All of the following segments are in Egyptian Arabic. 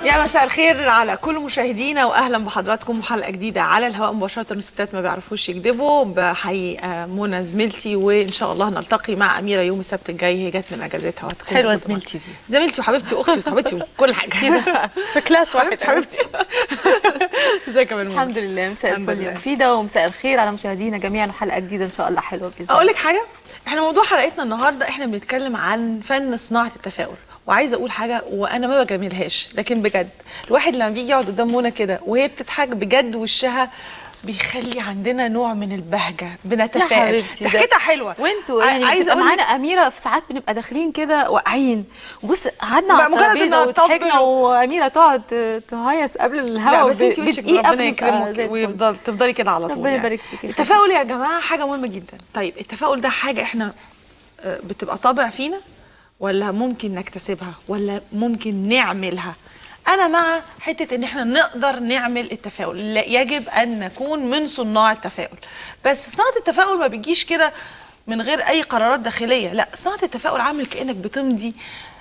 يا مساء الخير على كل مشاهدينا واهلا بحضراتكم حلقه جديده على الهواء مباشره الستات ما بيعرفوش يكذبوا بحيي آه، منى زميلتي وان شاء الله نلتقي مع اميره يوم السبت الجاي هي جت من اجازتها وهتكون حلوة موجودة زميلتي معانا. دي. زميلتي وحبيبتي واختي وصاحبتي وكل حاجه كده في كلاس واحد حبيبتي حبيبتي ازيك يا منى الحمد لله مساء الحمد الفل لله. يا مفيده ومساء الخير على مشاهدينا جميعا وحلقه جديده ان شاء الله حلوه باذن اقول الله لك حاجه احنا موضوع حلقتنا النهارده احنا بنتكلم عن فن صناعه التفاؤل وعايزه اقول حاجه وانا ما بجاملهاش لكن بجد الواحد لما بيجي يقعد قدام منى كده وهي بتضحك بجد وشها بيخلي عندنا نوع من البهجه لا بنتفائل حبيبتي ده- ضحكتها حلوه وانتوا ع- يعني عايزه عايزه اقول معانا لك اميره في ساعات بنبقى داخلين كده واقعين بص قعدنا بقى على مجرد الترابيزه إنها تطبل وضحكنا واميره تقعد ت- تهيص قبل لا الهوا بس انت وشك بدقيقة ربنا بنبقى يكرمك زي الفل. ويفضل تفضلي كده على طول ربنا يعني. يبارك فيك يا التفاؤل يا جماعه حاجه مهمه جدا طيب التفاؤل ده حاجه احنا آه، بتبقى طابع فينا ولا ممكن نكتسبها ولا ممكن نعملها انا مع حته ان احنا نقدر نعمل التفاؤل لا يجب ان نكون من صناع التفاؤل بس صناعه التفاؤل ما بتجيش كده من غير اي قرارات داخليه لا صناعه التفاؤل عامل كانك بتمضي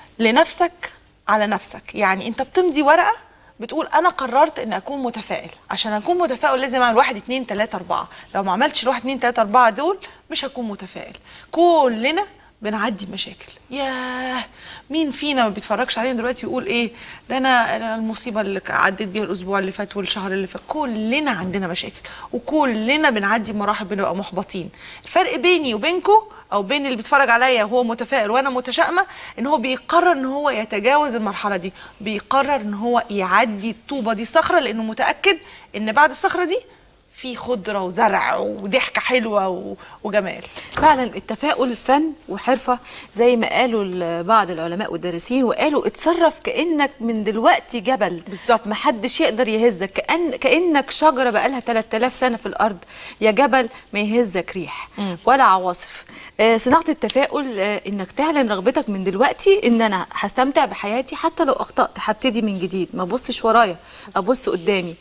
لنفسك على نفسك يعني انت بتمضي ورقه بتقول انا قررت ان اكون متفائل عشان اكون متفائل لازم اعمل واحد اتنين تلاته اربعه لو ما عملتش الواحد اتنين تلاته اربعه دول مش هكون متفائل كلنا بنعدي مشاكل ياه مين فينا ما بيتفرجش علينا دلوقتي يقول ايه ده انا أنا المصيبه اللي عديت بيها الاسبوع اللي فات والشهر اللي فات كلنا عندنا مشاكل وكلنا بنعدي مراحل بنبقى محبطين الفرق بيني وبينكم او بين اللي بيتفرج عليا وهو متفائل وانا متشائمه ان هو بيقرر ان هو يتجاوز المرحله دي بيقرر ان هو يعدي الطوبه دي الصخره لانه متاكد ان بعد الصخره دي في خضره وزرع وضحكه حلوه و- وجمال فعلا التفاؤل فن وحرفه زي ما قالوا ال- بعض العلماء والدارسين وقالوا اتصرف كانك من دلوقتي جبل بالظبط. محدش يقدر يهزك كأن كانك شجره بقالها 3000 سنه في الارض يا جبل ما يهزك ريح ولا عواصف آه، صناعه التفاؤل آه، انك تعلن رغبتك من دلوقتي ان انا هستمتع بحياتي حتى لو اخطات هبتدي من جديد ما ابصش ورايا ابص قدامي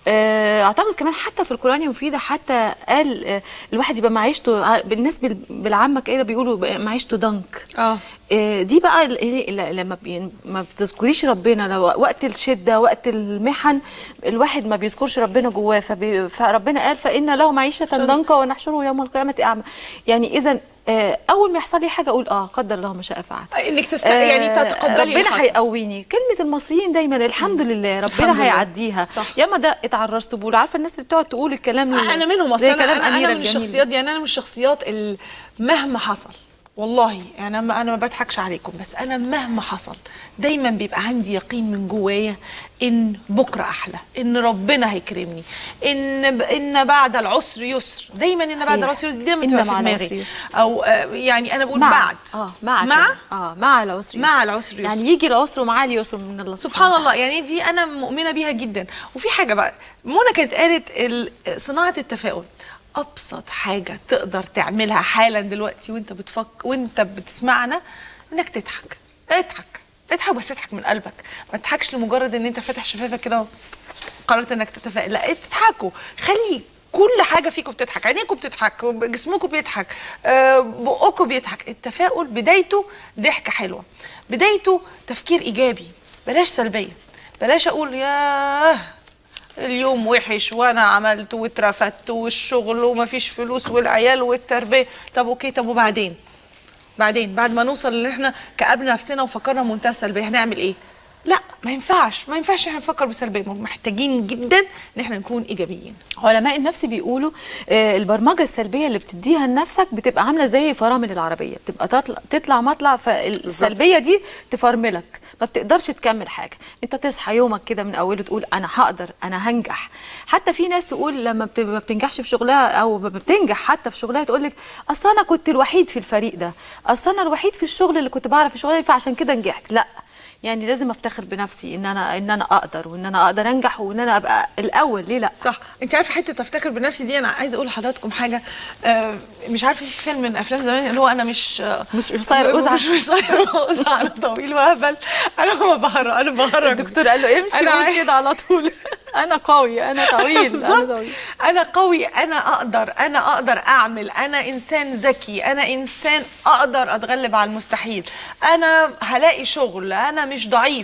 آه، اعتقد كمان حتى في القران يا مفيده حتى قال آه، الواحد يبقى معيشته ع- بالناس بال- بالعامه كده بيقولوا بقى معيشته ضنك اه آه، دي بقى ال- ال- ال- لما بي- ما بتذكريش ربنا لو وقت الشده وقت المحن الواحد ما بيذكرش ربنا جواه فبي- فربنا قال فان له معيشه ضنكا ونحشره يوم القيامه اعمى يعني اذا آه، اول ما يحصل لي حاجه اقول اه قدر الله ما شاء فعل انك تست... يعني آه، تتقبلي ربنا الحظ. هيقويني كلمه المصريين دايما الحمد لله الحمد ربنا لله. هيعديها صح. ياما ده اتعرضت بقول عارفه الناس اللي بتقعد تقول الكلام انا منهم زي اصلا كلام انا, أنا أميرة من الجميل. الشخصيات دي يعني انا من الشخصيات اللي مهما حصل والله يعني انا انا ما بضحكش عليكم بس انا مهما حصل دايما بيبقى عندي يقين من جوايا ان بكره احلى ان ربنا هيكرمني ان ب... ان بعد العسر يسر دايما ان بعد صحيح. العسر يسر دايما إن بتبقى في مع العسر دماغي يسر. او آه، يعني انا بقول مع بعد اه مع مع كمان. اه مع العسر يسر. مع العسر يسر. يعني يجي العسر ومعاه اليسر من الله سبحان الله يعني دي انا مؤمنه بيها جدا وفي حاجه بقى منى كانت قالت ال- صناعه التفاؤل ابسط حاجه تقدر تعملها حالا دلوقتي وانت بتفكر وانت بتسمعنا انك تضحك اضحك اضحك بس اضحك من قلبك ما تضحكش لمجرد ان انت فاتح شفافك كده قررت انك تتفائل لا تضحكوا خلي كل حاجه فيكم بتضحك عينيكم بتضحك جسمكم بيضحك آه، بقكم بيضحك التفاؤل بدايته ضحكه حلوه بدايته تفكير ايجابي بلاش سلبيه بلاش اقول ياه اليوم وحش وانا عملت واترفدت والشغل ومفيش فلوس والعيال والتربيه طب اوكي طب وبعدين بعدين بعد ما نوصل ان احنا كأبنا نفسنا وفكرنا بمنتهى السلبيه هنعمل ايه لا ما ينفعش ما ينفعش احنا نفكر بسلبيه محتاجين جدا ان احنا نكون ايجابيين علماء النفس بيقولوا آه، البرمجه السلبيه اللي بتديها لنفسك بتبقى عامله زي فرامل العربيه بتبقى تطلع تطلع مطلع فالسلبيه دي تفرملك ما بتقدرش تكمل حاجه انت تصحى يومك كده من اوله تقول انا هقدر انا هنجح حتى في ناس تقول لما بت- ما بتنجحش في شغلها او ما بتنجح حتى في شغلها تقول لك اصل انا كنت الوحيد في الفريق ده اصل انا الوحيد في الشغل اللي كنت بعرف الشغل فعشان كده نجحت لا يعني لازم افتخر بنفسي ان انا ان انا اقدر وان انا اقدر انجح وان انا ابقى الاول ليه لا صح انت عارفه حته افتخر بنفسي دي انا عايزه اقول لحضراتكم حاجه آه مش عارفه في فيلم من افلام زمان اللي هو انا مش آه مش قصير قزعة. مش مش قصير قزعة انا طويل وهبل انا ما بهرج انا بهرج الدكتور قال له امشي أنا قول عايز- كده على طول انا قوي انا طويل انا بالظبط طويل انا قوي انا اقدر انا اقدر اعمل انا انسان ذكي انا انسان اقدر اتغلب على المستحيل انا هلاقي شغل انا مش ضعيف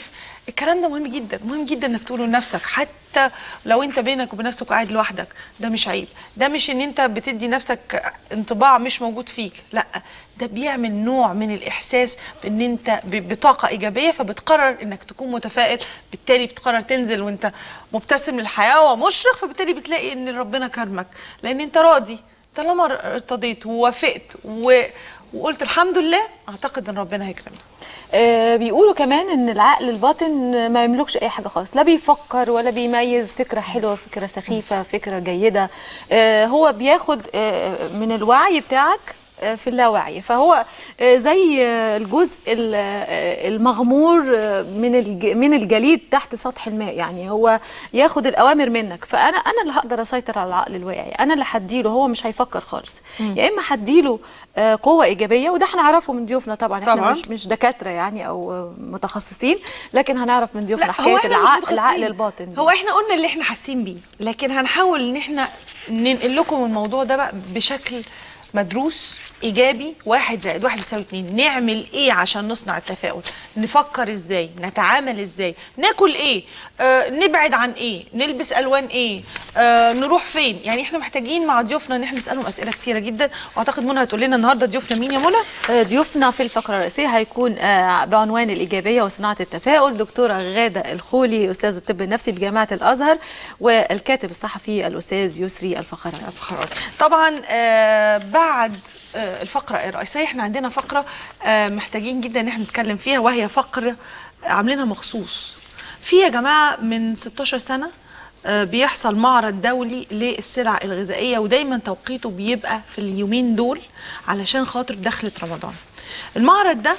الكلام ده مهم جدا مهم جدا انك تقوله لنفسك حتى لو انت بينك وبين نفسك قاعد لوحدك ده مش عيب ده مش ان انت بتدي نفسك انطباع مش موجود فيك لا ده بيعمل نوع من الاحساس بان انت ب- بطاقه ايجابيه فبتقرر انك تكون متفائل بالتالي بتقرر تنزل وانت مبتسم للحياه ومشرق فبالتالي بتلاقي ان ربنا كرمك لان انت راضي طالما ارتضيت ووافقت و... وقلت الحمد لله اعتقد ان ربنا هيكرمنا آه، بيقولوا كمان ان العقل الباطن ما يملكش اي حاجه خالص لا بيفكر ولا بيميز فكره حلوه فكره سخيفه فكره جيده آه، هو بياخد آه، من الوعي بتاعك آه، في اللاوعي فهو آه، زي آه، الجزء ال- آه، المغمور آه، من الج- من الجليد تحت سطح الماء يعني هو ياخد الاوامر منك فانا انا اللي هقدر اسيطر على العقل الواعي انا اللي هديله هو مش هيفكر خالص يا اما هديله آه، قوه ايجابيه وده هنعرفه من ضيوفنا طبعا احنا طبعاً. مش مش دكاتره يعني او متخصصين لكن هنعرف من ضيوفنا لا حكايه احنا مش العقل متخصصين. العقل الباطن دي. هو احنا قلنا اللي احنا حاسين بيه لكن هنحاول ان احنا ننقل لكم الموضوع ده بقى بشكل مدروس ايجابي واحد زائد واحد يساوي اتنين نعمل ايه عشان نصنع التفاؤل نفكر ازاي نتعامل ازاي ناكل ايه آه نبعد عن ايه نلبس الوان ايه آه نروح فين يعني احنا محتاجين مع ضيوفنا ان احنا نسالهم اسئله كتيره جدا واعتقد منى هتقول لنا النهارده ضيوفنا مين يا منى آه، ضيوفنا في الفقرة الرئيسية هيكون آه، بعنوان الإيجابية وصناعة التفاؤل دكتورة غادة الخولي أستاذ الطب النفسي بجامعة الأزهر والكاتب الصحفي الأستاذ يسري الفخراني فخرات طبعا آه بعد آه الفقره الرئيسيه احنا عندنا فقره آه محتاجين جدا ان احنا نتكلم فيها وهي فقره عاملينها مخصوص في يا جماعه من 16 سنه آه بيحصل معرض دولي للسلع الغذائيه ودايما توقيته بيبقى في اليومين دول علشان خاطر دخلة رمضان المعرض ده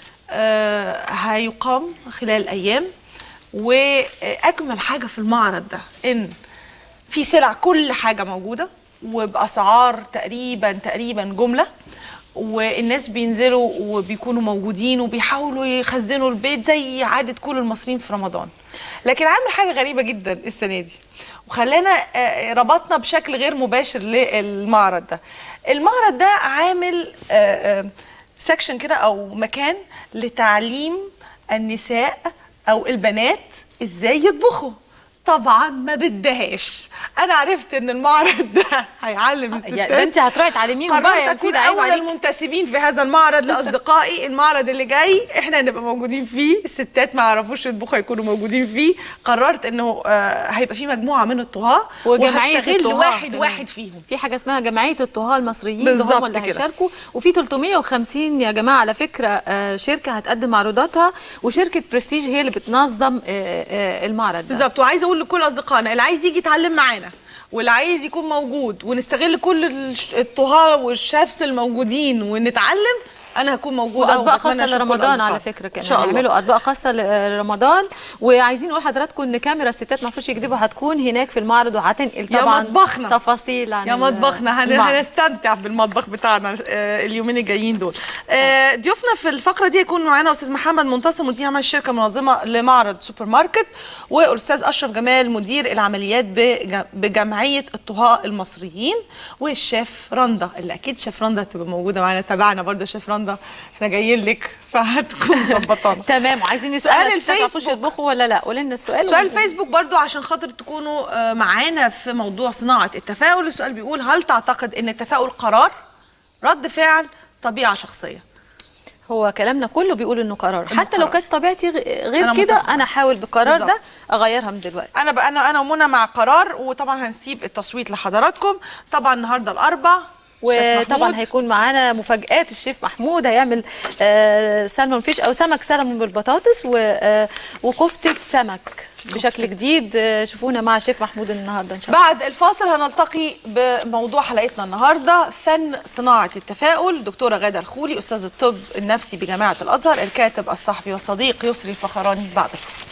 آه هيقام خلال ايام واجمل حاجه في المعرض ده ان في سلع كل حاجه موجوده وباسعار تقريبا تقريبا جمله والناس بينزلوا وبيكونوا موجودين وبيحاولوا يخزنوا البيت زي عاده كل المصريين في رمضان لكن عامل حاجه غريبه جدا السنه دي وخلانا آه، ربطنا بشكل غير مباشر للمعرض ده المعرض ده عامل سكشن كده او مكان لتعليم النساء او البنات ازاي يطبخوا طبعا ما بدهاش انا عرفت ان المعرض ده هيعلم الستات يعني ده انت هتروحي تعلميهم بقى يا قررت اكون مفيدة عيب اول عليك المنتسبين في هذا المعرض لاصدقائي المعرض اللي جاي احنا هنبقى موجودين فيه الستات ما يعرفوش يطبخوا هيكونوا موجودين فيه قررت انه آه، هيبقى في مجموعه من الطهاه وجمعية وهستغل الطهاة واحد كمان. واحد فيهم في حاجة اسمها جمعية الطهاة المصريين ده بالظبط هم اللي كده. هيشاركوا وفي 350 يا جماعة على فكرة آه، شركة هتقدم معروضاتها وشركة برستيج هي اللي بتنظم آه، آه، المعرض ده بالظبط وعايزه اقول لكل اصدقائنا اللي عايز يجي يتعلم معانا واللي عايز يكون موجود ونستغل كل الش- الطهاه والشيفs الموجودين ونتعلم انا هكون موجوده واطباق وبتمنى خاصه أشوف كل لرمضان على أصدقائي. فكره كمان ان شاء الله هنعملوا اطباق خاصه لرمضان وعايزين نقول لحضراتكم ان كاميرا الستات ما المفروض يكذبوا هتكون هناك في المعرض وهتنقل يا طبعا مطبخنا. تفاصيل عن يا ال- مطبخنا هن... المعرض. هنستمتع بالمطبخ بتاعنا آه، اليومين الجايين دول آه، ضيوفنا في الفقره دي يكون معانا استاذ محمد منتصر مدير عام الشركه المنظمه لمعرض سوبر ماركت واستاذ اشرف جمال مدير العمليات بج- بجمعيه الطهاة المصريين والشيف رندا اللي اكيد شيف رندا هتبقى موجوده معانا تابعنا برضه شيف رندا احنا جايين لك فهتكون مظبطانا تمام وعايزين نسال سؤال الستات ما يعرفوش الفيسبوك. يطبخوا ولا لا قولي لنا السؤال سؤال ونقول. فيسبوك برضو عشان خاطر تكونوا آه، معانا في موضوع صناعة التفاؤل السؤال بيقول هل تعتقد ان التفاؤل قرار رد فعل طبيعة شخصية هو كلامنا كله بيقول انه قرار حتى لو قرار. كانت طبيعتي غ- غير أنا كده متفقة. انا احاول بالقرار ده بالظبط. اغيرها من دلوقتي انا بقى انا انا ومنى مع قرار وطبعا هنسيب التصويت لحضراتكم طبعا النهارده الاربع شيف وطبعا محمود. هيكون معانا مفاجآت الشيف محمود هيعمل آه سلمون فيش او سمك سلمون بالبطاطس و- آه وكفتة سمك بشكل جديد آه شوفونا مع الشيف محمود النهارده ان شاء الله بعد الفاصل هنلتقي بموضوع حلقتنا النهارده فن صناعه التفاؤل دكتوره غاده الخولي استاذ الطب النفسي بجامعه الازهر الكاتب الصحفي والصديق يسري الفخراني بعد الفاصل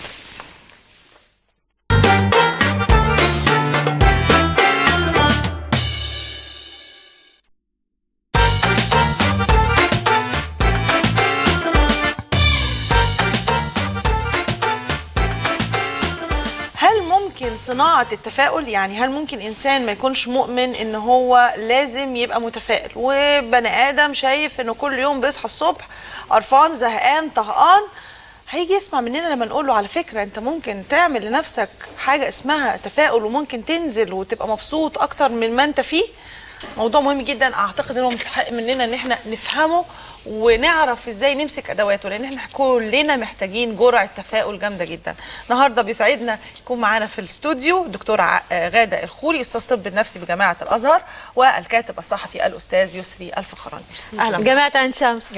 هل ممكن صناعة التفاؤل يعني هل ممكن إنسان ما يكونش مؤمن إن هو لازم يبقى متفائل وبني آدم شايف إنه كل يوم بيصحى الصبح قرفان زهقان طهقان هيجي يسمع مننا لما نقول له على فكره انت ممكن تعمل لنفسك حاجه اسمها تفاؤل وممكن تنزل وتبقى مبسوط اكتر من ما انت فيه موضوع مهم جدا اعتقد ان هو مستحق مننا ان احنا نفهمه ونعرف ازاي نمسك ادواته لان احنا كلنا محتاجين جرعه تفاؤل جامده جدا النهارده بيسعدنا يكون معانا في الاستوديو الدكتوره ع- آه، غاده الخولي استاذ طب النفسي بجامعه الازهر والكاتب الصحفي الاستاذ يسري الفخراني اهلا بك. جامعه عين شمس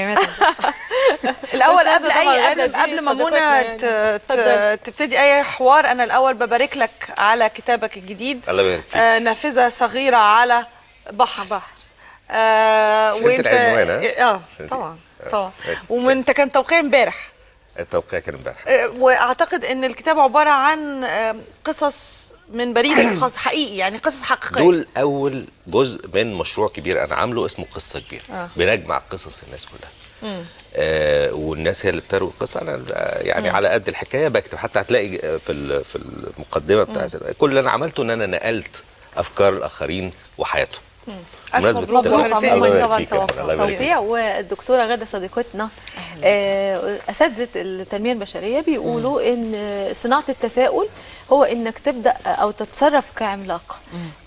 الاول أستاذة قبل طبعاً اي غادة قبل دي قبل ما منى صديقتنا يعني. ت- ت- اتفضلي. تبتدي اي حوار انا الاول ببارك لك على كتابك الجديد الله يبارك فيك. آه نافذه صغيره على بحر بحر. آه فهمت العنوان، ها؟ اه فهمت. طبعا آه. طبعا آه. وانت كان توقيع امبارح التوقيع كان امبارح آه، واعتقد ان الكتاب عباره عن آه، قصص من بريدك الخاص حقيقي يعني قصص حقيقيه دول اول جزء من مشروع كبير انا عامله اسمه قصه كبيره آه. بنجمع قصص الناس كلها آه والناس هي اللي بتروي القصه انا آه، يعني على قد الحكايه بكتب حتى هتلاقي آه، في ال- في المقدمه بتاعت كل اللي انا عملته ان انا نقلت افكار الاخرين وحياتهم بمناسبة مبروك. التوقيع. مبروك. الله عموما يبارك طبعا فيك يا رب. الله يبارك فيك. توقيع والدكتوره غاده صديقتنا آه، اساتذه التنميه البشريه بيقولوا ان صناعه التفاؤل هو انك تبدا او تتصرف كعملاق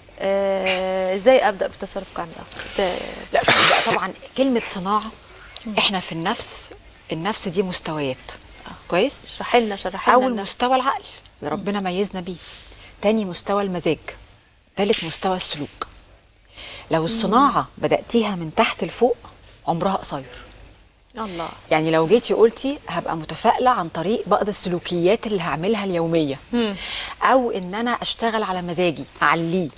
آه، ازاي ابدا بالتصرف كعملاق ت- لا شوف بقى طبعا كلمة صناعة احنا في النفس النفس دي مستويات كويس اشرحي لنا شرحي لنا اول النفس. مستوى العقل اللي ربنا ميزنا بيه تاني مستوى المزاج تالت مستوى السلوك لو الصناعة بدأتيها من تحت لفوق عمرها قصير الله يعني لو جيتي قلتي هبقى متفائله عن طريق بعض السلوكيات اللي هعملها اليوميه او ان انا اشتغل على مزاجي اعليه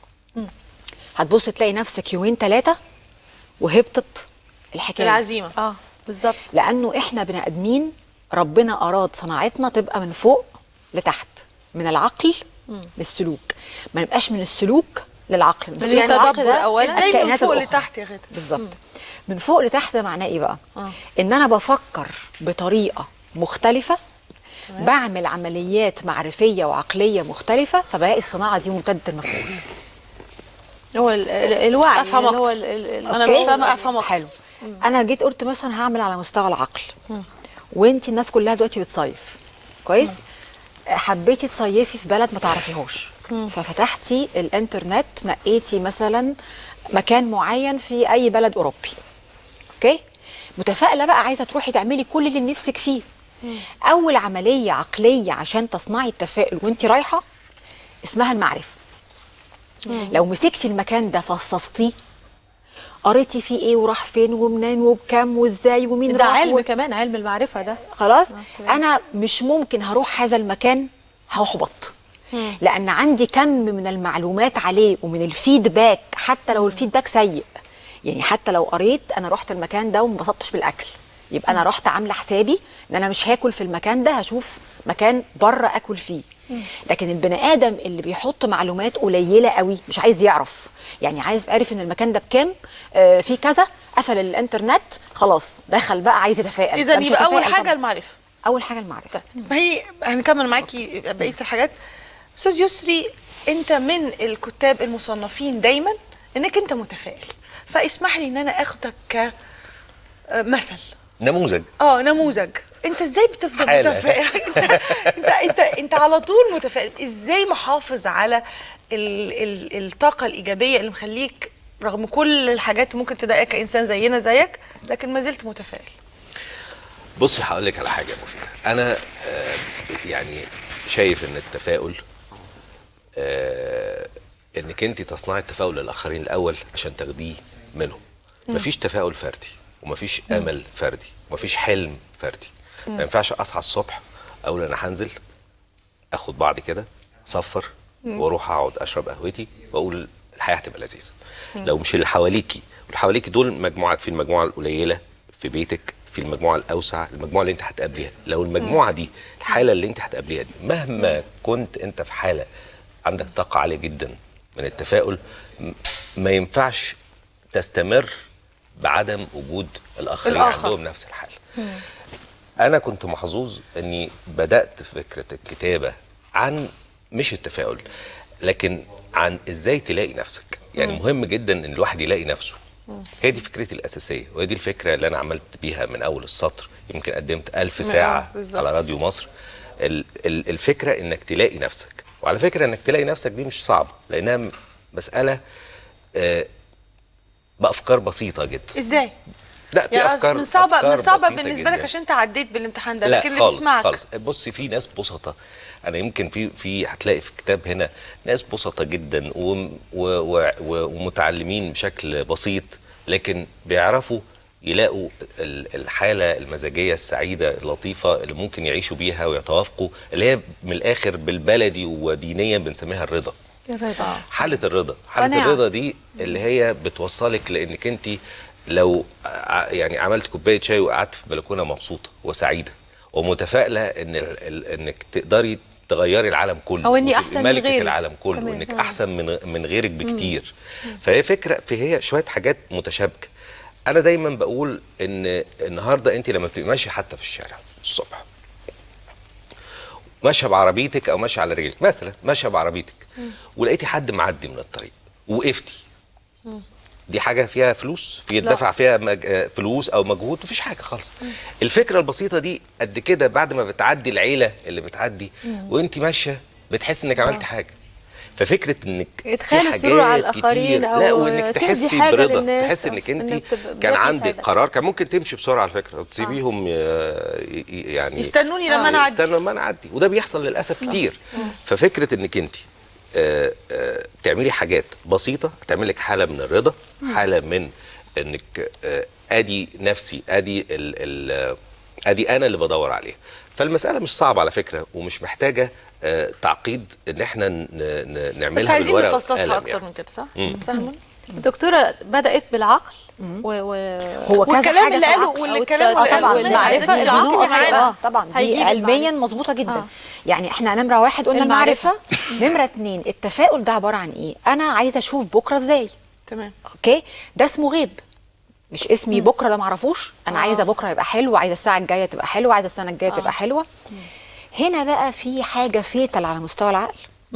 هتبص تلاقي نفسك يومين ثلاثه وهبطت الحكايه العزيمه اه بالظبط لانه احنا بني ادمين ربنا اراد صناعتنا تبقى من فوق لتحت من العقل للسلوك ما نبقاش من السلوك للعقل من من السلوك للعقل التدبر ده أولاً. ازاي من الكائنات فوق الأخرى. لتحت يا غاده بالظبط من فوق لتحت ده معناه ايه بقى ان انا بفكر بطريقه مختلفه بعمل عمليات معرفيه وعقليه مختلفه فبلاقي الصناعه دي ممتده المفعول هو ال- ال- الوعي أفهم اللي هو أكتر. ال- ال- أنا الأفكار. مش فاهمة أفهم أكتر. حلو انا جيت قلت مثلا هعمل على مستوى العقل وانت الناس كلها دلوقتي بتصيف كويس حبيتي تصيفي في بلد ما تعرفيهوش ففتحتي الانترنت نقيتي مثلا مكان معين في اي بلد اوروبي اوكي متفائله بقى عايزه تروحي تعملي كل اللي نفسك فيه اول عمليه عقليه عشان تصنعي التفاؤل وانت رايحه اسمها المعرفه لو مسكتي المكان ده فصصتيه قريتي فيه ايه وراح فين ومنين وبكام وازاي ومين ده راح علم و... كمان علم المعرفه ده خلاص تمام. انا مش ممكن هروح هذا المكان هحبط لان عندي كم من المعلومات عليه ومن الفيدباك حتى لو الفيدباك سيء يعني حتى لو قريت انا رحت المكان ده وما انبسطتش بالاكل يبقى انا رحت عامله حسابي ان انا مش هاكل في المكان ده هشوف مكان بره اكل فيه لكن البني ادم اللي بيحط معلومات قليله قوي مش عايز يعرف يعني عايز عارف ان المكان ده بكام آه في كذا قفل الانترنت خلاص دخل بقى عايز يتفائل اذا مش يبقى اول هيتفائل حاجه طبعاً. المعرفه اول حاجه المعرفه اسمحي لي هنكمل معاكي بقيه الحاجات استاذ يسري انت من الكتاب المصنفين دايما انك انت متفائل فاسمح لي ان انا اخدك كمثل نموذج اه نموذج انت ازاي بتفضل حالة. متفائل انت انت انت, انت على طول متفائل ازاي محافظ على ال ال الطاقه الايجابيه اللي مخليك رغم كل الحاجات اللي ممكن تضايقك كانسان زينا زيك لكن ما زلت متفائل بصي هقول لك على حاجه مفيده انا آه، يعني شايف ان التفاؤل آه، انك انت تصنعي التفاؤل للاخرين الاول عشان تاخديه منهم مفيش تفاؤل فردي ومفيش امل فردي ومفيش حلم فردي ما ينفعش اصحى الصبح اقول انا هنزل اخد بعض كده صفر واروح اقعد اشرب قهوتي واقول الحياه هتبقى لذيذه لو مش اللي حواليكي واللي حواليكي دول مجموعات في المجموعه القليله في بيتك في المجموعه الاوسع المجموعه اللي انت هتقابليها لو المجموعه دي الحاله اللي انت هتقابليها دي مهما كنت انت في حاله عندك طاقه عاليه جدا من التفاؤل م- ما ينفعش تستمر بعدم وجود الاخرين الآخر. عندهم نفس الحاله انا كنت محظوظ اني بدات فكره الكتابه عن مش التفاؤل لكن عن ازاي تلاقي نفسك يعني مهم جدا ان الواحد يلاقي نفسه هي دي فكرتي الاساسيه وهي دي الفكره اللي انا عملت بيها من اول السطر يمكن قدمت ألف ساعة بالظبط. على راديو مصر ال- ال- الفكرة انك تلاقي نفسك وعلى فكرة انك تلاقي نفسك دي مش صعبة لانها م- مسألة آه، بأفكار بسيطة جدا ازاي لا في يا أصل أفكار من صعبه أفكار من صعبه بسيطة بالنسبه لك جداً. عشان انت عديت بالامتحان ده لا لكن اللي خالص بيسمعك خالص بصي في ناس بسطة انا يمكن في في هتلاقي في كتاب هنا ناس بسطة جدا وم- و و و ومتعلمين بشكل بسيط لكن بيعرفوا يلاقوا ال- الحالة المزاجية السعيدة اللطيفة اللي ممكن يعيشوا بيها ويتوافقوا اللي هي من الآخر بالبلدي ودينيا بنسميها الرضا الرضا حالة الرضا حالة قناعة. الرضا دي اللي هي بتوصلك لانك انت لو ع- يعني عملت كوباية شاي وقعدت في البلكونة مبسوطة وسعيدة ومتفائلة ان ال- ال- انك تقدري تغيري العالم كله أو إني وتبقي أحسن من ملكة غيري. العالم كله كمان. وانك احسن من من غيرك بكتير فهي فكرة فهي شوية حاجات متشابكة انا دايما بقول ان النهارده انت لما بتبقي ماشيه حتى في الشارع الصبح ماشيه بعربيتك او ماشيه على رجلك مثلا ماشيه بعربيتك ولقيتي حد معدي من الطريق وقفتي دي حاجه فيها فلوس في الدفع فيها مج... آه، فلوس او مجهود مفيش حاجه خالص الفكره البسيطه دي قد كده بعد ما بتعدي العيله اللي بتعدي وانت ماشيه بتحس انك عملت حاجه ففكره انك في إدخال السرور على حاجات الآخرين كتير- لا أو وانك تهدي تحسي حاجة برضا للناس تحسي أو انك انت إنك تبقى كان بجد عندك يسعدك. قرار كان ممكن تمشي بسرعه على فكره وتسيبيهم ي- ي- يعني يستنوني لما انا اعدي استنوا لما انا اعدي وده بيحصل للاسف كتير ففكره انك انت آه، آه، تعملي حاجات بسيطه تعمل لك حاله من الرضا حاله من انك آه، ادي نفسي ادي ال ال ادي انا اللي بدور عليها فالمساله مش صعبه على فكره ومش محتاجه آه، تعقيد ان احنا ن- ن- نعملها بس عايزين بالورقه نفصصها والقلم اكتر يعني. من كده صح؟ مم. صح منى؟ الدكتوره بدات بالعقل و... و... هو كذا والكلام حاجه اللي في قاله العقل. واللي أو الكلام الت- اللي اه قاله طبعا منى المعرفة عايزين العقل العقل العقل معانا. اه طبعا دي هيجيب علميا المعرفة. مظبوطه جدا آه. يعني احنا نمره واحد قلنا المعرفة. المعرفه نمره اتنين التفاؤل ده عباره عن ايه انا عايزه اشوف بكره ازاي تمام اوكي ده اسمه غيب مش اسمي بكره ده معرفوش انا عايزه بكره يبقى حلو عايزه الساعه الجايه تبقى حلوه عايزه السنه الجايه تبقى حلوه هنا بقى في حاجه فيتل على مستوى العقل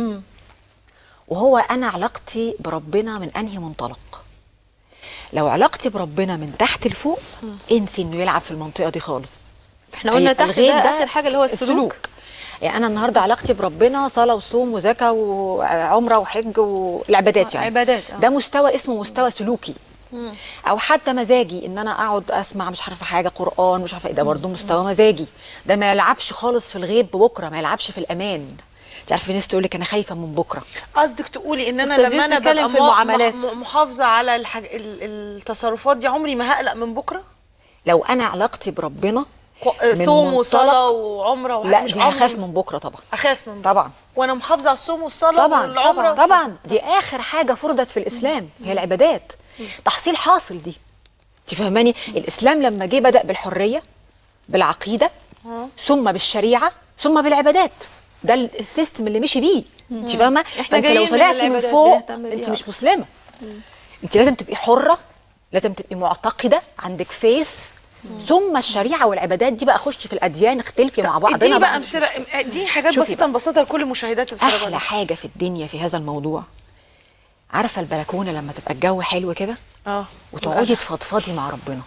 وهو انا علاقتي بربنا من انهي منطلق لو علاقتي بربنا من تحت لفوق انسي انه يلعب في المنطقه دي خالص احنا قلنا هيبقى تحت الغيب ده اخر حاجه اللي هو السلوك يعني انا النهارده علاقتي بربنا صلاه وصوم وزكاه وعمره وحج والعبادات يعني عبادات، آه. ده مستوى اسمه مستوى سلوكي او حتى مزاجي ان انا اقعد اسمع مش عارفه حاجه قران مش عارفه ايه ده برضه مستوى مزاجي ده ما يلعبش خالص في الغيب بكره ما يلعبش في الامان انت عارفه في ناس تقول لك انا خايفه من بكره قصدك تقولي ان انا أستاذ لما يوسف انا اتكلم ببقى في مع- المعاملات. مع- محافظه على الحاج... ال- التصرفات دي عمري ما هقلق من بكره لو انا علاقتي بربنا ق- من صوم منطلق- وصلاه وعمره وحج لا مش دي عمري- هخاف من بكره طبعا اخاف من بكرة. طبعا وانا محافظه على الصوم والصلاه طبعا والعمره طبعا طبعا دي اخر حاجه فرضت في الاسلام هي العبادات تحصيل حاصل دي انت فاهماني الاسلام لما جه بدا بالحريه بالعقيده ثم بالشريعه ثم بالعبادات ده السيستم اللي مشي بيه انت فاهمه فانت لو جايين من طلعتي من العبادات فوق بنهتم انت بيها مش مسلمه انت لازم تبقي حره لازم تبقي معتقده عندك فيث ثم الشريعه والعبادات دي بقى خش في الاديان اختلفي مع بعضنا اديني بقى مش امثله اديني حاجات شوفي بسيطه بقى. نبسطها لكل المشاهدات اللي بتتفرجوا احلى علينا. حاجه في الدنيا في هذا الموضوع عارفه البلكونه لما تبقى الجو حلو كده اه وتقعدي تفضفضي مع ربنا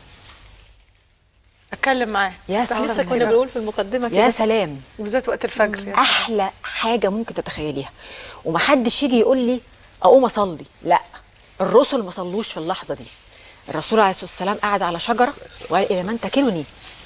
اتكلم معاه يا تحسن سلام. لسه كنا كده. بنقول في المقدمه يا كده سلام بالذات وقت الفجر يا احلى حاجه ممكن تتخيليها ومحدش يجي يقول لي اقوم اصلي لا الرسل ما صلوش في اللحظه دي الرسول عليه الصلاه والسلام قعد على شجره وقال الى من تكلني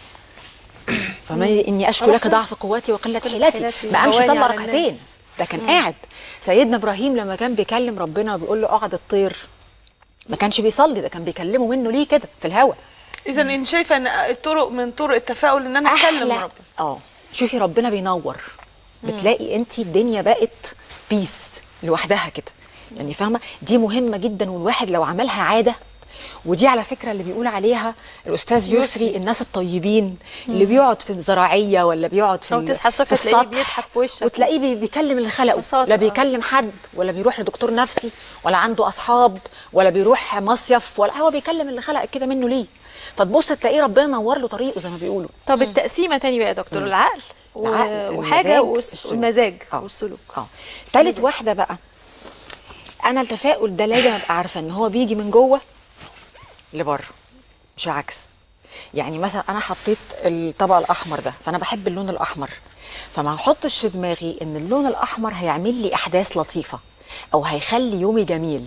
فما اني اشكو لك ضعف قوتي وقله حيلتي حيلتي ما قامش وهواني صلى على ركعتين الناس. ده كان قاعد سيدنا ابراهيم لما كان بيكلم ربنا وبيقول له اقعد الطير ما كانش بيصلي ده كان بيكلمه منه ليه كده في الهوا اذا انت شايفه ان الطرق من طرق التفاؤل ان انا اتكلم مع احلى ربنا اه شوفي ربنا بينور بتلاقي انت الدنيا بقت بيس لوحدها كده يعني فاهمه دي مهمه جدا والواحد لو عملها عاده ودي على فكره اللي بيقول عليها الاستاذ يسري الناس الطيبين اللي بيقعد في الزراعيه ولا بيقعد في أو ال- تصحى الصبح في تلاقيه السطح بيضحك في وشك. وتلاقيه بي- بيكلم اللي خلقه بساطة، لا آه. بيكلم حد ولا بيروح لدكتور نفسي ولا عنده اصحاب ولا بيروح مصيف ولا هو بيكلم اللي خلقك كده منه ليه فتبص تلاقيه ربنا نور له طريقه زي ما بيقولوا طب التقسيمه تاني بقى يا دكتور العقل و- العقل، وحاجه المزاج، والس- السلوك. والمزاج آه. والسلوك اه تالت واحده بقى انا التفاؤل ده لازم ابقى عارفه ان هو بيجي من جوه لبره مش العكس يعني مثلا انا حطيت الطبق الاحمر ده فانا بحب اللون الاحمر فما احطش في دماغي ان اللون الاحمر هيعمل لي احداث لطيفه او هيخلي يومي جميل